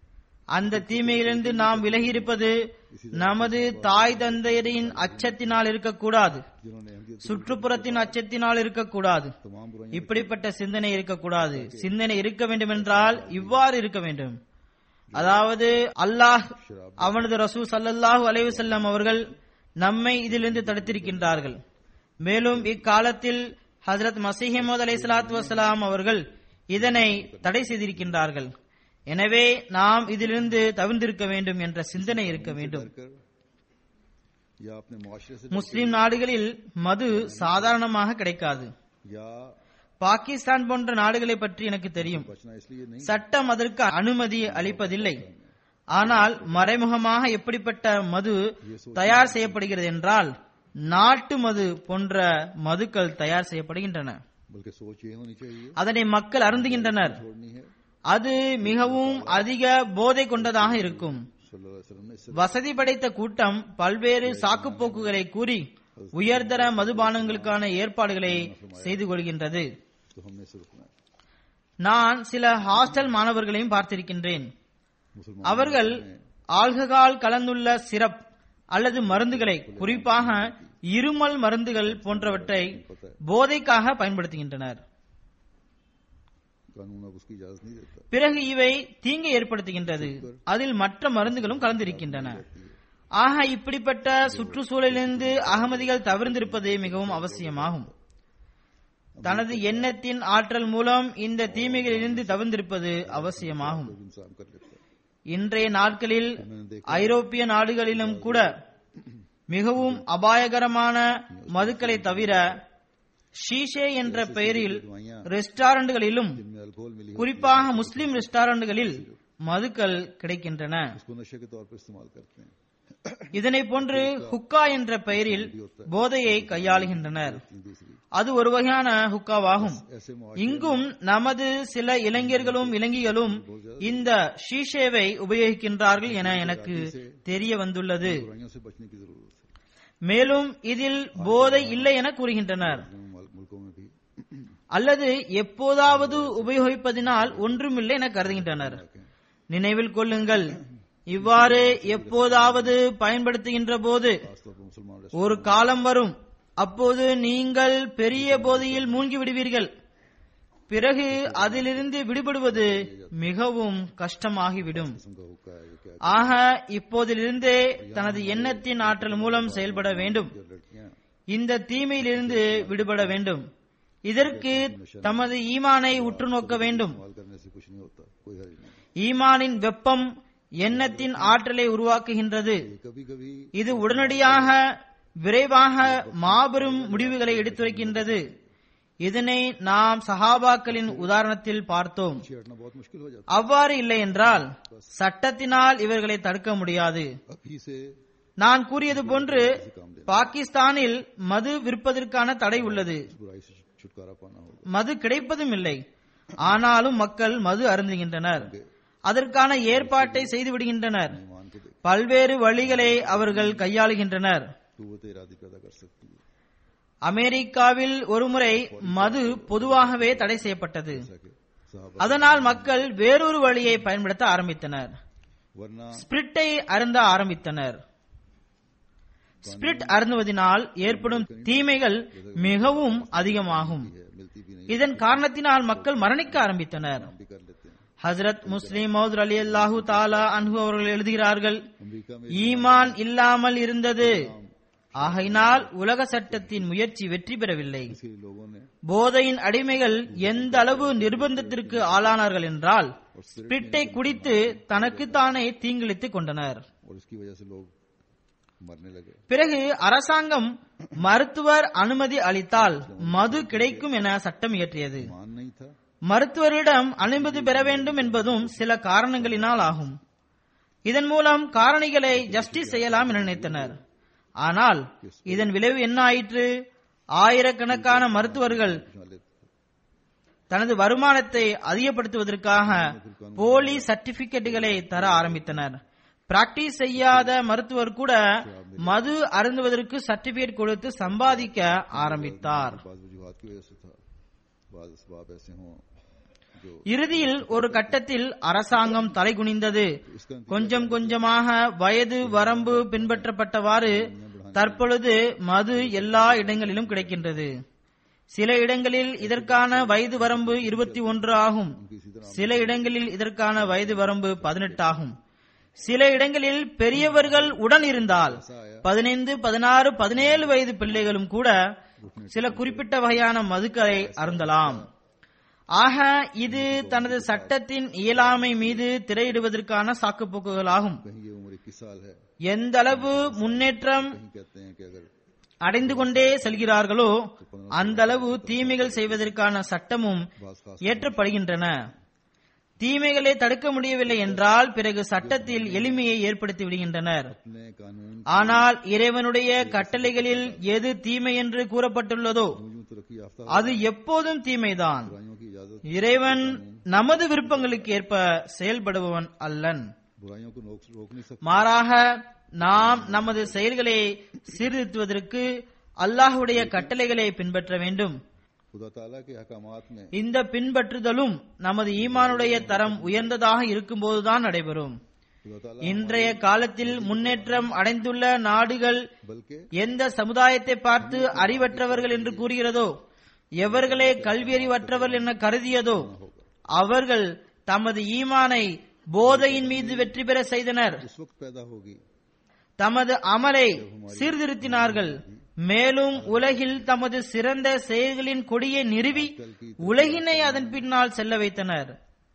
அந்த தீமையிலிருந்து நாம் விலகி இருப்பது நமது தாய் தந்தையரின் அச்சத்தினால் இருக்கக்கூடாது जिन्होंने अहमियत சுற்றுப்புறத்தின் அச்சத்தினால் இருக்கக்கூடாது तमाम बुराई இப்படிப்பட்ட சிந்தனை இருக்கக்கூடாது சிந்தனை இருக்க வேண்டும் என்றால் இவ்வாறு இருக்க வேண்டும் அதாவது அல்லாஹ் அவனது ரசூ சல்லல்லாஹு அலைஹி வஸல்லம் அவர்கள் நம்மை இதிலிருந்து தடுத்திருக்கின்றார்கள் மேலும் இக்காலத்தில் ஹஜரத் மசீஹமது அலை சலாத்து வசலாம் அவர்கள் இதனை தடை செய்திருக்கின்றார்கள் எனவே நாம் இதிலிருந்து தவிர்ந்திருக்க வேண்டும் என்ற சிந்தனை இருக்க வேண்டும் कर या अपने मुआशरे से முஸ்லிம் நாடுகளில் மது சாதாரணமாக கிடைக்காது या பாகிஸ்தான் போன்ற நாடுகளை பற்றி எனக்கு தெரியும் बचना इसलिए नहीं சட்டம் அதற்கு அனுமதி அளிப்பதில்லை ஆனால் மறைமுகமாக எப்படிப்பட்ட மது தயார் செய்யப்படுகிறது என்றால் நாட்டு மது போன்ற மதுக்கள் தயார் செய்யப்படுகின்றன बल्कि सोच ये होनी चाहिए அதனை மக்கள் அருந்துகின்றனர் छोड़नी है அது மிகவும் அதிக போதை கொண்டதாக இருக்கும் सल्लल्लाहु अलैहि वसल्लम ने इससे வசதி படைத்த கூட்டம் பல்வேறு சாக்குப்போக்குகளை கூறி உயர்தர மதுபானங்களுக்கான ஏற்பாடுகளை செய்து கொள்கின்றது तो हमने इसे रुकना है நான் சில ஹாஸ்டல் மாணவர்களையும் பார்த்திருக்கின்றேன் मुसलमान அவர்கள் ஆல்கஹால் கலந்துள்ள சிரப் அல்லது மருந்துகளை குறிப்பாக இருமல் மருந்துகள் போன்றவற்றை போதைக்காக பயன்படுத்துகின்றனர் कानून अब उसकी इजाजत नहीं देता பிறகு இவை தீங்கை ஏற்படுத்துகின்றது அதில் மற்ற மருந்துகளும் கலந்திருக்கின்றன ஆக இப்படிப்பட்ட சுற்றுச்சூழலிலிருந்து அகமதிகள் தவிர்ந்திருப்பது மிகவும் அவசியமாகும் தனது எண்ணத்தின் ஆற்றல் மூலம் இந்த தீமைகளிலிருந்து தவிர்ந்திருப்பது அவசியமாகும் कोई भी इंसान कर लेता है இன்றைய நாட்களில் ஐரோப்பிய நாடுகளிலும் கூட மிகவும் அபாயகரமான மதுக்களை தவிர ஷீஷே என்ற பெயரில் ரெஸ்டாரண்ட்களிலும் जिनमें अल्कोहल मिली हो குறிப்பாக முஸ்லிம் ரெஸ்டாரண்ட்களில் மதுக்கள் கிடைக்கின்றன उसको नशे के तौर पर इस्तेमाल करते हैं இதனை போன்று ஹுக்கா என்ற பெயரில் போதையை கையாளுகின்றனர் दूसरी அது ஒரு வகையான ஹுக்காவாகும் ऐसे मुआशरे இங்கும் நமது சில இளைஞர்களும் இளைஞிகளும் இந்த ஷீஷேவை உபயோகிக்கின்றார்கள் என எனக்கு தெரிய வந்துள்ளது बुराइयों से बचने की जरूरत है மேலும் இதில் போதை இல்லை என கூறுகின்றனர் मुस्लिम मुल्क- मुल्कों में भी அல்லது எப்போதாவது உபயோகிப்பதினால் ஒன்றுமில்லை என கருதுகின்றனர் நினைவில் கொள்ளுங்கள் இவ்வாறு எப்போதாவது பயன்படுத்துகின்ற போது खासतौर पर मुसलमान ஒரு காலம் வரும் அப்போது நீங்கள் பெரிய போதையில் மூழ்கி விடுவீர்கள் பிறகு அதிலிருந்து விடுபடுவது மிகவும் கஷ்டமாகிவிடும் रेस्टोरेंट का हुक्का है ये क्या ஆக இப்போதிலிருந்தே தனது எண்ணத்தின் ஆற்றல் மூலம் செயல்பட வேண்டும் जो लड़कियां இந்த தீமையிலிருந்து விடுபட வேண்டும் இதற்கு தமது ஈமானை உற்று நோக்க வேண்டும் इस्तेमाल करने से कुछ नहीं होता कोई हर्ज नहीं ஈமானின் வெப்பம் எண்ணத்தின் ஆற்றலை உருவாக்குகின்றது ये कभी कभी இது உடனடியாக விரைவாக மாபெரும் முடிவுகளை எடுத்துரைக்கின்றது இதனை நாம் சஹாபாக்களின் உதாரணத்தில் பார்த்தோம் पीछे हटना बहुत मुश्किल हो जाता அவ்வாறு இல்லை என்றால் சட்டத்தினால் இவர்களை தடுக்க முடியாது है अभी से நான் கூறியது போன்று பாகிஸ்தானில் மது விற்பதற்கான தடை உள்ளது इस बुराई से छुटकारा पाना होगा மது கிடைப்பதும் இல்லை ஆனாலும் மக்கள் மது அருந்துகின்றனர் அதற்கான ஏற்பாட்டை செய்து விடுகின்றனர் ईमान को देख பல்வேறு வழிகளை அவர்கள் கையாளுகின்றனர் कुत इरादी पैदा कर सकती है அமெரிக்காவில் ஒருமுறை மது பொதுவாகவே தடை செய்யப்பட்டது जैसा कि साहब அதனால் மக்கள் வேறொரு வழியை பயன்படுத்த ஆரம்பித்தனர் वरना ஸ்பிரிட்டை அருந்த ஆரம்பித்தனர் ஸ்பிரிட் அருந்துவதனால் ஏற்படும் தீமைகள் மிகவும் அதிகமாகும் है मिलती भी नहीं இதன் காரணத்தினால் மக்கள் மரணிக்க ஆரம்பித்தனர் भी कर लेते हैं ஹஜரத் முஸ்லிம் மௌத் அலி அல்லாஹூ தாலா அன்ஹு அவர்கள் எழுதுகிறார்கள் अमेरिका में ஈமான் இல்லாமல் இருந்தது ஆகையினால் உலக சட்டத்தின் முயற்சி வெற்றி பெறவில்லை इसके लिए लोगों ने போதையின் அடிமைகள் எந்த அளவு நிர்பந்தத்திற்கு ஆளானார்கள் என்றால் ஸ்பிரிட்டை குடித்து தனக்குத்தானே தீங்கிழித்துக் கொண்டனர் और इसकी वजह से लोग मरने लगे பிறகு அரசாங்கம் மருத்துவர் அனுமதி அளித்தால் மது கிடைக்கும் என சட்டம் இயற்றியது मान नहीं था மருத்துவரிடம் அனுமதி பெற வேண்டும் என்பதும் சில காரணங்களினால் ஆகும் இதன் மூலம் காரணிகளை ஜஸ்டிஸ் செய்யலாம் என நினைத்தனர் ஆனால் இதன் விளைவு என்ன ஆயிற்று ஆயிரக்கணக்கான மருத்துவர்கள் वाले தனது வருமானத்தை அதிகப்படுத்துவதற்காக போலி சர்டிபிகேட்டுகளை தர ஆரம்பித்தனர் பிராக்டிஸ் செய்யாத மருத்துவர் கூட மது அருந்துவதற்கு சர்டிபிகேட் கொடுத்து சம்பாதிக்க ஆரம்பித்தார் बाज वजूहत की वजह से था बाज इसबाब ऐसे हों இறுதியில் ஒரு கட்டத்தில் அரசாங்கம் தலைகுனிந்தது கொஞ்சம் கொஞ்சமாக வயது வரம்பு பின்பற்றப்பட்டவாறு தற்பொழுது மது எல்லா இடங்களிலும் கிடைக்கின்றது சில இடங்களில் இதற்கான வயது வரம்பு இருபத்தி ஒன்று ஆகும் சில இடங்களில் இதற்கான வயது வரம்பு பதினெட்டு ஆகும் சில இடங்களில் பெரியவர்கள் உடன் இருந்தால் பதினைந்து பதினாறு பதினேழு வயது பிள்ளைகளும் கூட சில குறிப்பிட்ட வகையான மதுக்களை அருந்தலாம் ஆக இது தனது சட்டத்தின் இயலாமை மீது திரையிடுவதற்கான சாக்குப்போக்குகளாகும் कहीं ये उम्र इक्कीस साल है எந்த அளவு முன்னேற்றம் कहीं कहते हैं कि अगर அடைந்து கொண்டே செல்கிறார்களோ அந்த அளவு தீமைகள் செய்வதற்கான சட்டமும் बास खास ஏற்றப்படுகின்றன தீமைகளை தடுக்க முடியவில்லை என்றால் பிறகு சட்டத்தில் எளிமையை ஏற்படுத்தி விடுகின்றனர் अपने कानून ஆனால் இறைவனுடைய கட்டளைகளில் எது தீமை என்று கூறப்பட்டுள்ளதோ यूं तरक्की याफ्ता அது எப்போதும் தீமைதான் बुराइयों की इजाजत இறைவன் நமது விருப்பங்களுக்கு ஏற்ப செயல்படுபவன் அல்லன் बुराइयों को रोक रोक नहीं सकते மாறாக நாம் நமது செயல்களை சீர்திருத்துவதற்கு அல்லாஹுடைய கட்டளைகளை பின்பற்ற வேண்டும் खुदा ताला के अहकामात में இந்த பின்பற்றுதலும் நமது ஈமானுடைய தரம் உயர்ந்ததாக இருக்கும்போதுதான் நடைபெறும் खुदा ताला இன்றைய காலத்தில் முன்னேற்றம் அடைந்துள்ள நாடுகள் बल्कि எந்த சமுதாயத்தை பார்த்து அறிவற்றவர்கள் என்று கூறுகிறதோ எவர்களே கல்வியறிவற்றவர்கள் என கருதியதோ அவர்கள் தமது ஈமானை போதையின் மீது வெற்றி பெற செய்தனர் उस वक्त पैदा होगी தமது அமலை சீர்திருத்தினார்கள் மேலும் உலகில் தமது சிறந்த செயல்களின் கொடியை நிறுவி உலகினை அதன் பின்னால் செல்ல வைத்தனர்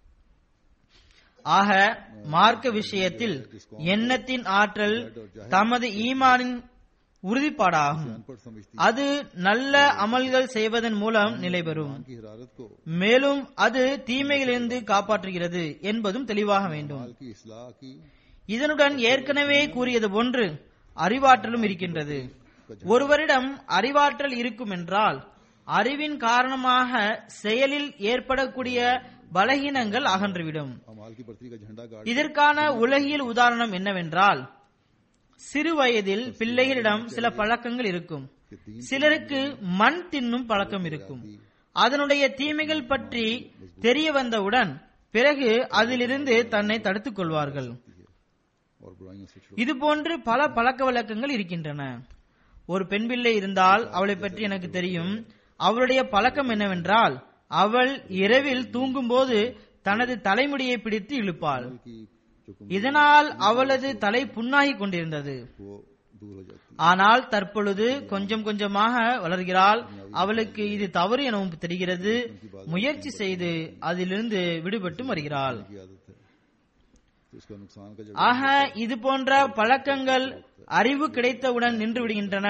ஆக மார்க்க விஷயத்தில் எண்ணத்தின் ஆற்றல் தமது ஈமானின் உறுதிப்பாடாகும் अनपढ़ समझती அது நல்ல அமல்கள் செய்வதன் மூலம் நிலைபெறும் की हरारत को மேலும் அது தீமைகளிலிருந்து காப்பாற்றுகிறது என்பதும் தெளிவாக வேண்டும் माल की इसलाह की இதனுடன் ஏற்கனவே கூறியது போன்று அறிவாற்றலும் இருக்கின்றது ஒருவரிடம் அறிவாற்றல் இருக்கும் என்றால் அறிவின் காரணமாக செயலில் ஏற்படக்கூடிய பலகீனங்கள் அகன்றுவிடும் अमाल की बर्तरी का झंडा गाड़ இதற்கான உலகியல் உதாரணம் என்னவென்றால் சிறு வயதில் பிள்ளைகளிடம் சில பழக்கங்கள் இருக்கும் சிலருக்கு மண் தின்னும் பழக்கம் இருக்கும் அதனுடைய தீமைகள் பற்றி தெரிய வந்தவுடன் பிறகு அதிலிருந்து தன்னை தடுத்துக் கொள்வார்கள் और बुराइयों से छुड़ இது போன்று பல பழக்க வழக்கங்கள் இருக்கின்றன ஒரு பெண் பிள்ளை இருந்தால் அவளை பற்றி எனக்கு தெரியும் அவளுடைய பழக்கம் என்னவென்றால் அவள் இரவில் தூங்கும்போது தனது தலைமுடியை பிடித்து இழுப்பாள் की जो कुम இதனால் அவளது தலை புண்ணாகிக் கொண்டிருந்தது वो दूर हो जाती ஆனால் தற்பொழுது கொஞ்சம் கொஞ்சமாக வளர்கிறாள் அவளுக்கு இது தவறு எனவும் தெரிகிறது முயற்சி செய்து அதிலிருந்து விடுபட்டு வருகிறாள் की आदत है तो इसका नुकसान का जब ஆக இது போன்ற பழக்கங்கள் அறிவு கிடைத்தவுடன் நின்று விடுகின்றன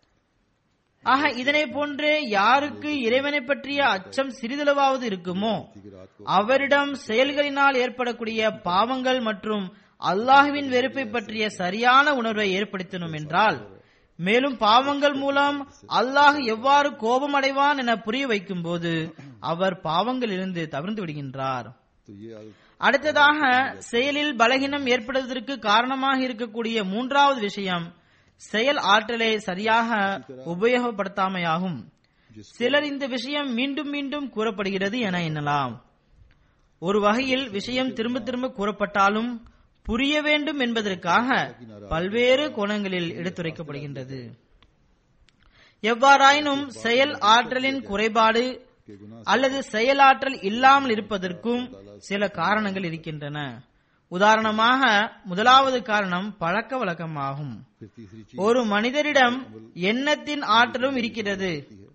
ஆக இதனை போன்று யாருக்கு இறைவனை பற்றிய அச்சம் சிறிதளவாவது இருக்குமோ की रात को அவரிடம் செயல்களினால் ஏற்படக்கூடிய பாவங்கள் மற்றும் அல்லாஹுவின் வெறுப்பை பற்றிய சரியான உணர்வை ஏற்படுத்தணும் என்றால் மேலும் பாவங்கள் மூலம் அல்லாஹ் எவ்வாறு கோபம் அடைவான் என புரிய வைக்கும் போது அவர் பாவங்களிலிருந்து தவிர்த்து விடுகின்றார் तो ये आदत அடுத்ததாக செயலில் பலகீனம் ஏற்படுவதற்கு காரணமாக இருக்கக்கூடிய மூன்றாவது விஷயம் செயல் ஆற்றலை சரியாக உபயோகப்படுத்தாமையாகும் சிலர் இந்த விஷயம் மீண்டும் மீண்டும் கூறப்படுகிறது என எண்ணலாம் ஒரு வகையில் விஷயம் திரும்ப திரும்ப கூறப்பட்டாலும் புரிய வேண்டும் என்பதற்காக பல்வேறு கோணங்களில் எடுத்துரைக்கப்படுகின்றது எவ்வாறாயினும் செயல் ஆற்றலின் குறைபாடு के गुनाह அல்லது செயலாற்றல் இல்லாமல் இருப்பதற்கும் சில காரணங்கள் இருக்கின்றன உதாரணமாக முதலாவது காரணம் பழக்க வழக்கமாகும் फिर तीसरी चीज ஒரு மனிதரிடம் எண்ணத்தின் ஆற்றலும் இருக்கிறது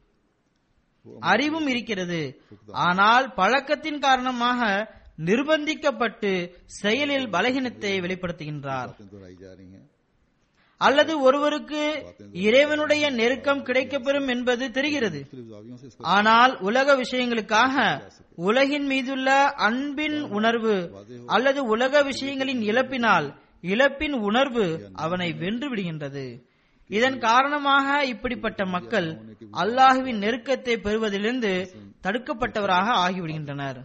அறிவும் இருக்கிறது ஆனால் பழக்கத்தின் காரணமாக நிர்பந்திக்கப்பட்டு செயலில் பலகீனத்தை வெளிப்படுத்துகின்றார் बातें दोहराई जा रही हैं அல்லது ஒருவருக்கு இறைவனுடைய நெருக்கம் கிடைக்கப்பெறும் என்பது தெரிகிறது मुख्तलिफ जावियों से इसका ஆனால் உலக விஷயங்களுக்காக உலகின் மீதுள்ள அன்பின் உணர்வு அல்லது உலக விஷயங்களின் இழப்பினால் இழப்பின் உணர்வு அவனை வென்று விடுகின்றது இதன் காரணமாக இப்படிப்பட்ட மக்கள் அல்லாஹுவின் நெருக்கத்தை பெறுவதிலிருந்து தடுக்கப்பட்டவராக ஆகிவிடுகின்றனர்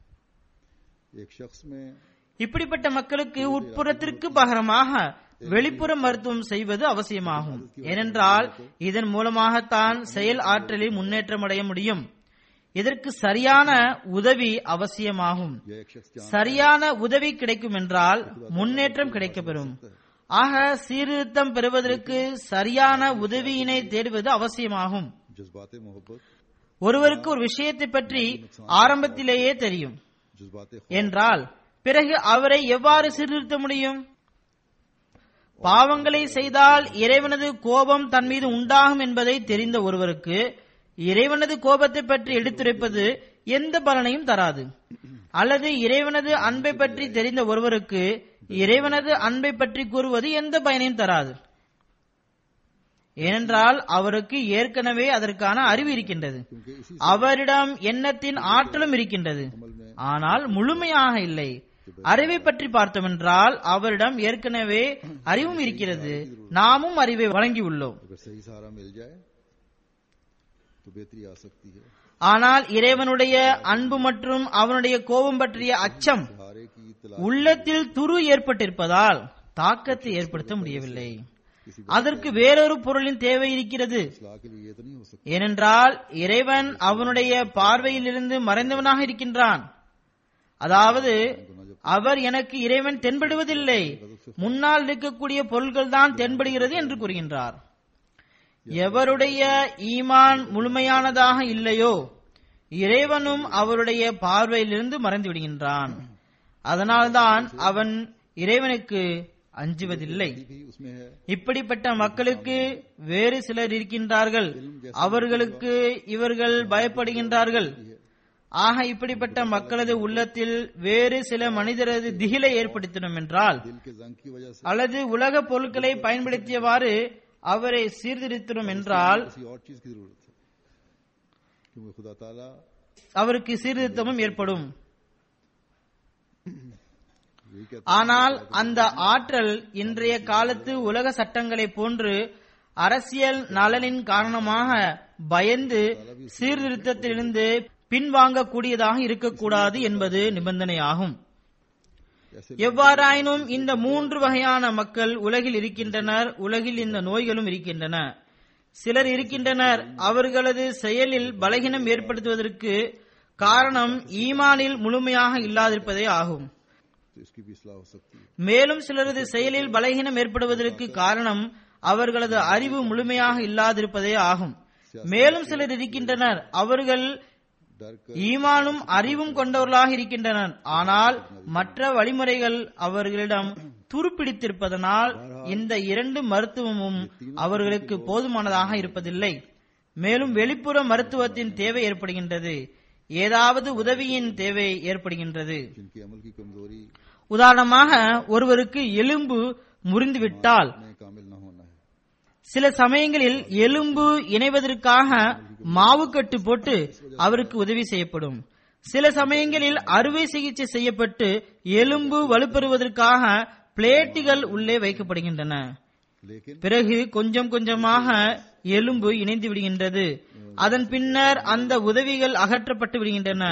एक शख्स में இப்படிப்பட்ட மக்களுக்கு உட்புறத்திற்கு பகரமாக வெளிப்புற மருத்துவம் செய்வது அவசியமாகும் ஏனென்றால் இதன் மூலமாகத்தான் செயல் ஆற்றலில் முன்னேற்றம் அடைய முடியும் இதற்கு சரியான உதவி அவசியமாகும் या एक शख्स जान சரியான உதவி கிடைக்கும் என்றால் முன்னேற்றம் கிடைக்கப்பெறும் ஆக சீர்திருத்தம் பெறுவதற்கு சரியான உதவியினை தேடுவது அவசியமாகும் जज्बात मोहब्बत ஒருவருக்கு ஒரு விஷயத்தை பற்றி ஆரம்பத்திலேயே தெரியும் जज्बात என்றால் பிறகு அவரை எவ்வாறு சீர்திருத்த முடியும் பாவங்களை செய்தால் இறைவனது கோபம் தன் மீது உண்டாகும் என்பதை தெரிந்த ஒருவருக்கு இறைவனது கோபத்தை பற்றி எடுத்துரைப்பது எந்த பலனையும் தராது அல்லது இறைவனது அன்பை பற்றி தெரிந்த ஒருவருக்கு இறைவனது அன்பை பற்றி கூறுவது எந்த பயனையும் தராது ஏனென்றால் அவருக்கு ஏற்கனவே அதற்கான அறிவு இருக்கின்றது क्योंकि इसी அவரிடம் எண்ணத்தின் ஆற்றலும் இருக்கின்றது ஆனால் முழுமையாக இல்லை அறிவை பற்றி பார்த்தோமென்றால் அவரிடம் ஏற்கனவே அறிவும் இருக்கிறது நாமும் அறிவை வழங்கியுள்ளோம் अगर सही सहारा मिल जाए तो बेहतरी आ सकती है ஆனால் இறைவனுடைய அன்பு மற்றும் அவனுடைய கோபம் பற்றிய அச்சம் सहारे की तलाश உள்ளத்தில் துரு ஏற்பட்டிருப்பதால் தாக்கத்தை ஏற்படுத்த முடியவில்லை அதற்கு வேறொரு பொருளின் தேவை இருக்கிறது इस्लाह के लिए ये तो नहीं हो सकता ஏனென்றால் இறைவன் அவனுடைய பார்வையிலிருந்து மறைந்தவனாக இருக்கின்றான் அதாவது அவர் எனக்கு இறைவன் தென்படுவதில்லை முன்னால் இருக்கக்கூடிய பொருள்கள் தான் தென்படுகிறது என்று கூறுகின்றார் எவருடைய ஈமான் முழுமையானதாக இல்லையோ இறைவனும் அவருடைய பார்வையிலிருந்து மறைந்து விடுகின்றான் அதனால்தான் அவன் இறைவனுக்கு அஞ்சுவதில்லை भी उसमें है இப்படிப்பட்ட மக்களுக்கு வேறு சிலர் இருக்கின்றார்கள் அவர்களுக்கு இவர்கள் பயப்படுகின்றார்கள் ஆக இப்படிப்பட்ட மக்களது உள்ளத்தில் வேறு சில மனிதரது திகிலை ஏற்படுத்தினோம் என்றால் दिल के जंग की वजह से அல்லது உலக பொருட்களை பயன்படுத்தியவாறு அவரை சீர்திருத்தணும் என்றால் किसी और चीज की जरूरत है क्योंकि खुदा ताला அவருக்கு சீர்திருத்தமும் ஏற்படும் यही कहता ஆனால் அந்த ஆற்றல் இன்றைய காலத்து உலக சட்டங்களை போன்று அரசியல் நலனின் காரணமாக பயந்து சீர்திருத்தத்திலிருந்து பின்வாங்கக்கூடியதாக இருக்கக்கூடாது என்பது நிபந்தனையாகும் है ऐसे எவ்வாறாயினும் இந்த மூன்று வகையான மக்கள் உலகில் இருக்கின்றனர் உலகில் இந்த நோய்களும் இருக்கின்றன சிலர் இருக்கின்றனர் அவர்களது செயலில் பலகீனம் ஏற்படுத்துவதற்கு காரணம் ஈமானில் முழுமையாக இல்லாதிருப்பதே ஆகும் तो इसकी भी इस्लाह हो सकती है மேலும் சிலரது செயலில் பலகீனம் ஏற்படுவதற்கு காரணம் அவர்களது அறிவு முழுமையாக இல்லாதிருப்பதே ஆகும் மேலும் சிலர் இருக்கின்றனர் அவர்கள் डर कर ஈமானும் அறிவும் கொண்டவர்களாக இருக்கின்றனர் ஆனால் மற்ற வழிமுறைகள் அவர்களிடம் துருப்பிடித்திருப்பதனால் இந்த இரண்டு மருத்துவமும் அவர்களுக்கு போதுமானதாக இருப்பதில்லை மேலும் வெளிப்புற மருத்துவத்தின் தேவை ஏற்படுகின்றது ஏதாவது உதவியின் தேவை ஏற்படுகின்றது जिनकी अमल की कमजोरी உதாரணமாக ஒருவருக்கு எலும்பு முறிந்துவிட்டால் में कामिल न होना है சில சமயங்களில் எலும்பு இணைவதற்காக மாவுக்கட்டு போட்டு அவருக்கு உதவி செய்யப்படும் சில சமயங்களில் அறுவை சிகிச்சை செய்யப்பட்டு எலும்பு வலுப்பெறுவதற்காக பிளேட்டுகள் உள்ளே வைக்கப்படுகின்றன लेकिन பிறகு கொஞ்சம் கொஞ்சமாக எலும்பு இணைந்து விடுகின்றது அதன் பின்னர் அந்த உதவிகள் அகற்றப்பட்டு விடுகின்றன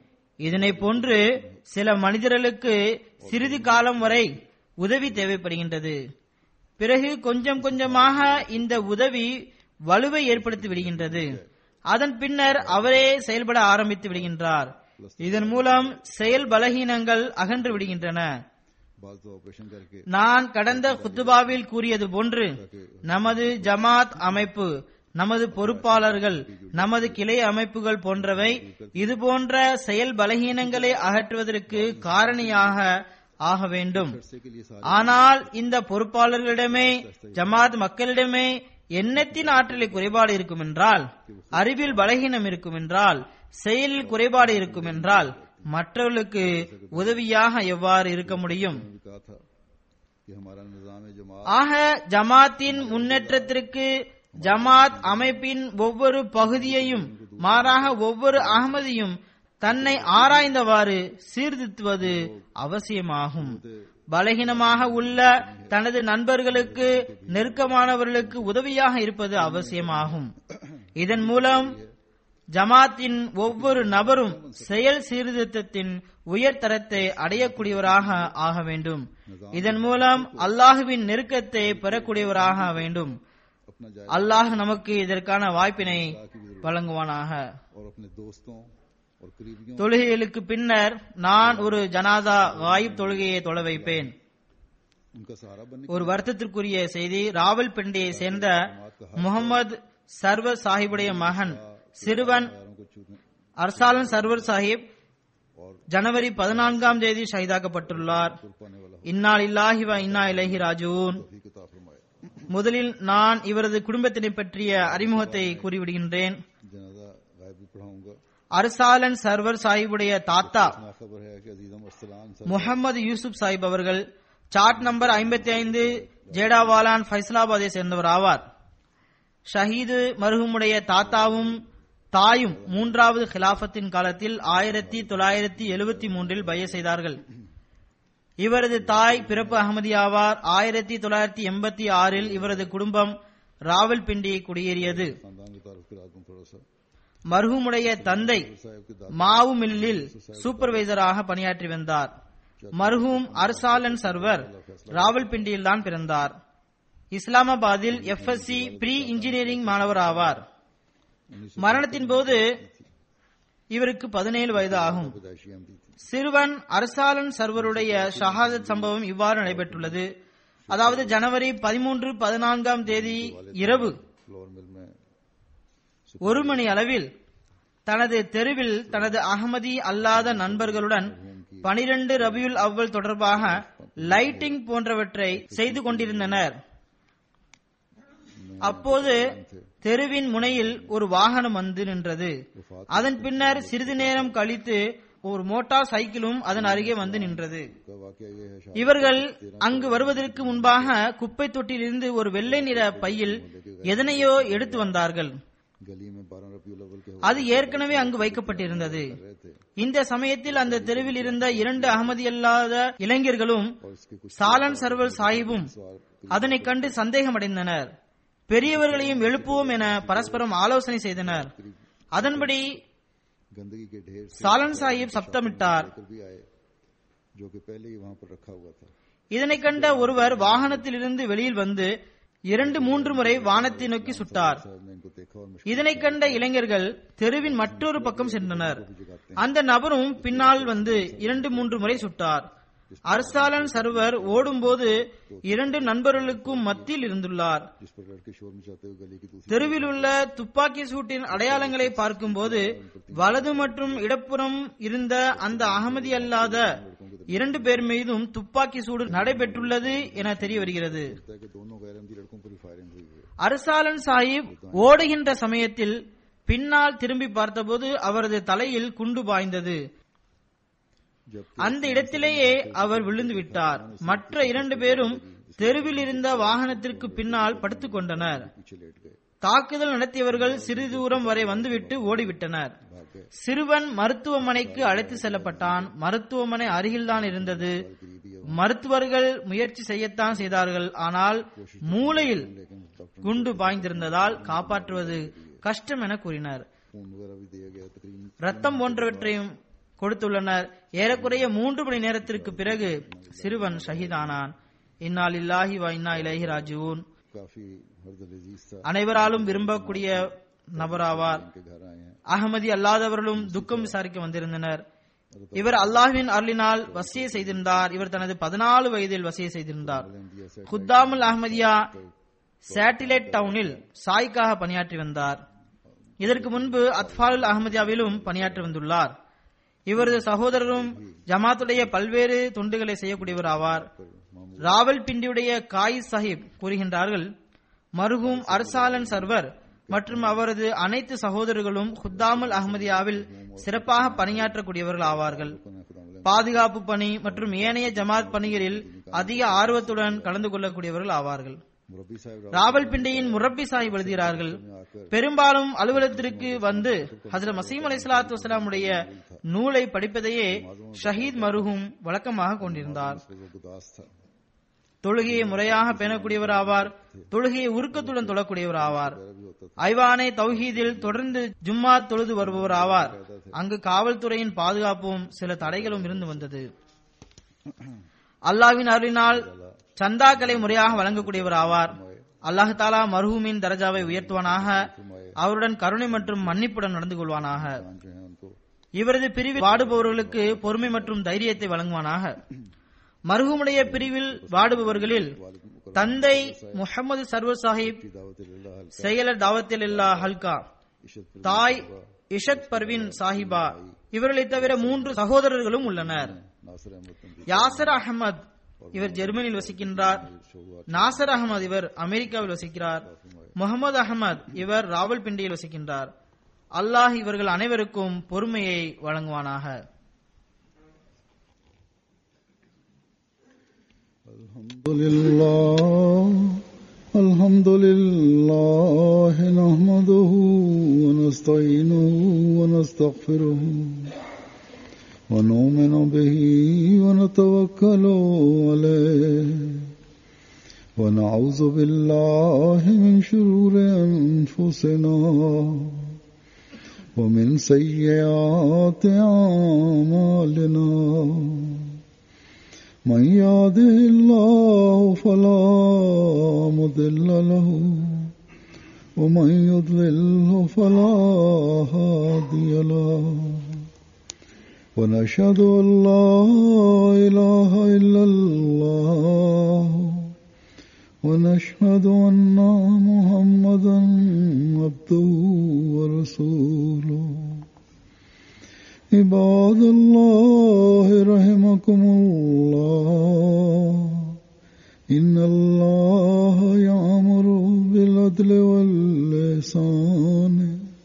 இதனை போன்று சில மனிதர்களுக்கு சிறிது காலம் வரை உதவி தேவைப்படுகின்றது பிறகு கொஞ்சம் கொஞ்சமாக இந்த உதவி வலுவை ஏற்படுத்தி விடுகின்றது அதன் பின்னர் அவரே செயல்பட ஆரம்பித்து விடுகின்றார் இதன் மூலம் செயல் பலகீனங்கள் அகன்று விடுகின்றன बाज तो ऑपरेशन करके நான் கடந்த குத்துபாவில் கூறியது போன்று நமது ஜமாத் அமைப்பு நமது பொறுப்பாளர்கள் நமது கிளை அமைப்புகள் போன்றவை இது போன்ற செயல் பலகீனங்களை அகற்றுவதற்கு காரணியாக ஆக வேண்டும் अरसे के लिए सारे ஆனால் இந்த பொறுப்பாளர்களிடமே ஜமாத் மக்களிடமே எண்ணத்தின் ஆற்றலில் குறைபாடு இருக்கும் என்றால் அறிவில் பலகீனம் இருக்கும் என்றால் செயலில் குறைபாடு இருக்கும் என்றால் மற்றவர்களுக்கு உதவியாக எவ்வாறு இருக்க முடியும் ने भी कहा था कि हमारा निजाम जमात ஆக ஜமாத்தின் முன்னேற்றத்திற்கு ஜமாத் அமைப்பின் ஒவ்வொரு பகுதியையும் மாறாக ஒவ்வொரு அகமதியும் தன்னை ஆராய்ந்தவாறு சீர்திருத்துவது அவசியமாகும் பலகீனமாக உள்ள தனது நண்பர்களுக்கு நெருக்கமானவர்களுக்கு உதவியாக இருப்பது அவசியமாகும் இதன் மூலம் ஜமாத்தின் ஒவ்வொரு நபரும் செயல் சீர்திருத்தத்தின் உயர்தரத்தை அடையக்கூடியவராக ஆக வேண்டும் இதன் மூலம் அல்லாஹுவின் நெருக்கத்தை பெறக்கூடியவராக வேண்டும் अपना जायजा அல்லாஹ் நமக்கு இதற்கான வாய்ப்பினை வழங்குவானாக और अपने दोस्तों और करीबियों தொழுகைகளுக்கு பின்னர் நான் ஒரு ஜனாதா வாயிப் தொழுகையை தொழ வைப்பேன் उनका सहारा बनने ஒரு வருத்தத்திற்குரிய செய்தி ராவல்பிண்டியை சேர்ந்த முகமது சர்வர் சாஹிபுடைய மகன் சிறுவன் वालों को चूकने அர்சாலன் சர்வர் சாஹிப் ஜனவரி பதினான்காம் தேதி ஷஹீதாக்கப்பட்டுள்ளார் पाने वाला இன்னால் இல்லாஹி வ இன்னா இலஹி ராஜூன் भी किताब फरमाया முதலில் நான் இவரது குடும்பத்தினை பற்றிய அறிமுகத்தை கூறிவிடுகின்றேன் जनाजा गायब भी पढ़ाऊंगा அர்சாலன் சர்வர் சாஹிபுடைய தாத்தா ना खबर है कि अजीजम अरसलान सर முகமது யூசுப் சாஹிப் அவர்கள் சார்ட் நம்பர் ஐம்பத்தி ஐந்து ஜேடாவாலான் ஃபைசலாபாத்தை சேர்ந்தவர் ஆவார் ஷஹீது மருகுமுடைய தாத்தாவும் தாயும் மூன்றாவது கிலாஃபத்தின் காலத்தில் ஆயிரத்தி தொள்ளாயிரத்தி எழுபத்தி மூன்றில் பய செய்தார்கள் இவரது தாய் பிறப்பு அகமதியாவார் ஆயிரத்தி தொள்ளாயிரத்தி எண்பத்தி ஆறில் இவரது குடும்பம் ராவல்பிண்டி குடியேறியது खानदान के तारुफ के रात में थोड़ा सा மருகுமுடைய தந்தை साहब के दादा மாவு மில்லில் சூப்பர்வைசராக பணியாற்றி வந்தார் மர்ஹூம் அர்சாலன் சர்வர் ராவல்பிண்டியில் தான் பிறந்தார் இஸ்லாமாபாத்தில் எஃப்எஸ்சி ப்ரீ இன்ஜினியரிங் மாணவர் ஆவார் மரணத்தின் போது இவருக்கு பதினேழு வயது ஆகும் पैदाइशी अहमदी थी சிறுவன் அர்சாலன் சர்வருடைய ஷஹாதத் சம்பவம் இவ்வாறு நடைபெற்றுள்ளது அதாவது ஜனவரி பதிமூன்று பதினான்காம் தேதி இரவு फ्लोर मिल में ஒரு மணி அளவில் தனது தெருவில் தனது அகமதி அல்லாத நண்பர்களுடன் பனிரெண்டு ரபியுல் அவ்வல் தொடர்பாக லைட்டிங் போன்றவற்றை செய்து கொண்டிருந்தனர் அப்போது தெருவின் முனையில் ஒரு வாகனம் வந்து நின்றது அதன் பின்னர் சிறிது நேரம் கழித்து ஒரு மோட்டார் சைக்கிளும் அதன் அருகே வந்து நின்றது का वाकया ये है शाह இவர்கள் அங்கு வருவதற்கு முன்பாக குப்பை தொட்டியிலிருந்து ஒரு வெள்ளை நிற பையில் எதனையோ எடுத்து வந்தார்கள் गली में बारह रबी अव्वल के அது ஏற்கனவே அங்கு வைக்கப்பட்டிருந்தது रहे थे இந்த சமயத்தில் அந்த தெருவில் இருந்த இரண்டு அகமதி அல்லாத இளைஞர்களும் और इसके कुछ சாலன் சர்வல் சாஹிபும் அதனை கண்டு சந்தேகமடைந்தனர் பெரியவர்களையும் எழுப்புவோம் என பரஸ்பரம் ஆலோசனை செய்தனர் அதன்படி गंदगी के ढेर से சாலன் சாஹிப் சப்தமிட்டார் लेकर भी आए जो कि पहले ही वहां पर रखा हुआ था இதனை கண்ட ஒருவர் வாகனத்திலிருந்து வெளியில் வந்து இரண்டு மூன்று முறை வானத்தை நோக்கி சுட்டார் साहब ने इनको देखा और मुश्किल இதனை கண்ட இளைஞர்கள் தெருவின் மற்றொரு பக்கம் சென்றனர் அந்த நபரும் பின்னால் வந்து இரண்டு மூன்று முறை சுட்டார் அர்சாலன் சர்வர் ஓடும்போது இரண்டு நண்பர்களுக்கும் மத்தியில் இருந்துள்ளார் जिस पर लड़के शोर मचाते हुए गली की दूसरी தெருவில் உள்ள துப்பாக்கி சூட்டின் அடையாளங்களை பார்க்கும்போது வலது மற்றும் இடப்புறம் இருந்த அந்த அகமதி அல்லாத இரண்டு பேர் மீதும் துப்பாக்கி சூடு நடைபெற்றுள்ளது என தெரிய வருகிறது लगता है कि दोनों गैर अहमदी लड़कों पर ही फायरिंग हुई है அரசாலன் சாஹிப் ஓடுகின்ற சமயத்தில் பின்னால் திரும்பி பார்த்தபோது அவரது தலையில் குண்டு பாய்ந்தது जबकि அந்த இடத்திலேயே அவர் விழுந்து விட்டார் மற்ற இரண்டு பேரும் தெருவில் இருந்த வாகனத்திற்கு பின்னால் படுத்துக் கொண்டனர் पीछे लेट गए தாக்குதல் நடத்தியவர்கள் சிறிது தூரம் வரை வந்துவிட்டு ஓடிவிட்டனர் भाग गए சிறுவன் மருத்துவமனைக்கு அழைத்து செல்லப்பட்டான் மருத்துவமனை அருகில்தான் இருந்தது மருத்துவர்கள் முயற்சி செய்யத்தான் செய்தார்கள் ஆனால் மூளையில் लेकिन डॉक्टर குண்டு பாய்ந்திருந்ததால் காப்பாற்றுவது கஷ்டம் என கூறினர் खून वगैरह भी दिया गया तकरीबन ரத்தம் போன்றவற்றையும் கொடுத்துள்ளனர் ஏறக்குறைய மூன்று மணி நேரத்திற்கு பிறகு சிறுவன் ஷஹீதானான் இன்னால் இல்லாஹி வ இன்னா இலைஹி ராஜிஊன் काफी हर्द लजीज था அனைவராலும் விரும்பக்கூடிய நபராவார் उनके घर आए हैं அகமதி அல்லாதவர்களும் துக்கம் விசாரிக்க வந்திருந்தனர் இவர் அல்லாஹ்வின் அருளினால் வசிய செய்திருந்தார் இவர் தனது பதினாலு வயதில் வசிய செய்திருந்தார் अहमदिया से குத்தாமுல் அஹ்மதியா சேட்டிலைட் டவுனில் சாய்க்காக பணியாற்றி வந்தார் இதற்கு முன்பு அத்ஃபாலுல் அஹ்மதியாவிலும் பணியாற்றி வந்துள்ளார் இவரது சகோதரரும் ஜமாத்துடைய பல்வேறு தொண்டுகளை செய்யக்கூடியவர் ஆவார் ராவல் பிண்டியுடைய காய் சாஹிப் கூறுகின்றார்கள் மருகும் அர்சாலன் சர்வர் மற்றும் அவரது அனைத்து சகோதரர்களும் குத்தாமுல் அஹ்மதியாவில் சிறப்பாக பணியாற்றக்கூடியவர்கள் ஆவார்கள் பாதுகாப்பு பணி மற்றும் ஏனைய ஜமாத் பணிகளில் அதிக ஆர்வத்துடன் கலந்து கொள்ளக்கூடியவர்கள் ஆவார்கள் मुरब्बी साहब ராவல்பிண்டியின் முரப்பி சாஹிப் எழுதுகிறார்கள் பெரும்பாலும் அலுவலகத்திற்கு வந்து ஹசரத் மசீம் அலை சலாத்து வசலாமுடைய நூலை படிப்பதையே ஷஹீத் மருகும் வழக்கமாக கொண்டிருந்தார் वो गुदास था தொழுகையை முறையாக பேணக்கூடியவர் ஆவார் தொழுகையை உருக்கத்துடன் தொழக்கூடியவர் ஆவார் भी होता था ஐவானே தௌஹீதில் தொடர்ந்து ஜும்மா தொழுது வருபவர் ஆவார் அங்கு காவல்துறையின் பாதுகாப்பும் சில தடைகளும் இருந்து வந்தது அல்லாவின் அருளினால் சந்தாக்களை முறையாக வழங்கக்கூடியவர் ஆவார் அல்லாஹ் தாலா மர்ஹூமின் தரஜாவை உயர்த்துவானாக அவருடன் கருணை மற்றும் மன்னிப்புடன் நடந்து கொள்வானாக जो है उनको இவரது பிரிவில் வாடுபவர்களுக்கு பொறுமை மற்றும் தைரியத்தை வழங்குவானாக மர்ஹூமுடைய பிரிவில் வாடுபவர்களில் தந்தை முகமது சர்வர் சாஹிப் दावत अल्लाह செயலர் தாவத்தில் இல்லா ஹல்கா தாய் இஷத் பர்வின் சாஹிபா இவர்களை தவிர மூன்று சகோதரர்களும் உள்ளனர் नासिर अहमद तंबी யாசர் அகமது இவர் ஜெர்மனியில் வசிக்கின்றார் நாசர் அகமது இவர் அமெரிக்காவில் வசிக்கிறார் முகமது அகமது இவர் ராவல்பிண்டியில் வசிக்கின்றார் அல்லாஹ் இவர்கள் அனைவருக்கும் பொறுமையை வழங்குவானாக الحمد لله الحمد لله نحمده ونستعينه ونستغفره ونؤمن به ونتوكل عليه ونعوذ بالله من شرور أنفسنا ومن سيئات أعمالنا من يهده الله فلا مضل له ومن يضلله فلا هادي له ونشهد ان لا اله الا الله ونشهد ان محمدا عبده ورسوله عباد الله رحمكم الله إن الله يأمر بالعدل واللسان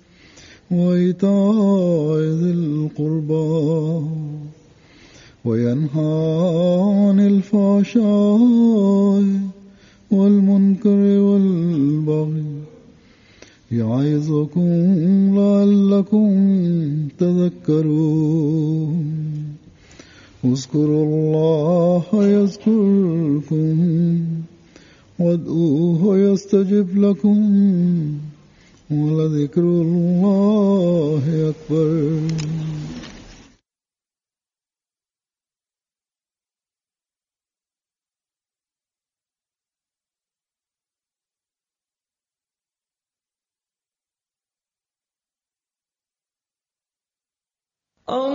وإيتاء ذي القربى وينهى عن الفحشاء والمنكر والبغي يعظكم لعلكم تذكرون اذكروا الله يذكركم وادعوه يستجب لكم ولذكر الله أكبر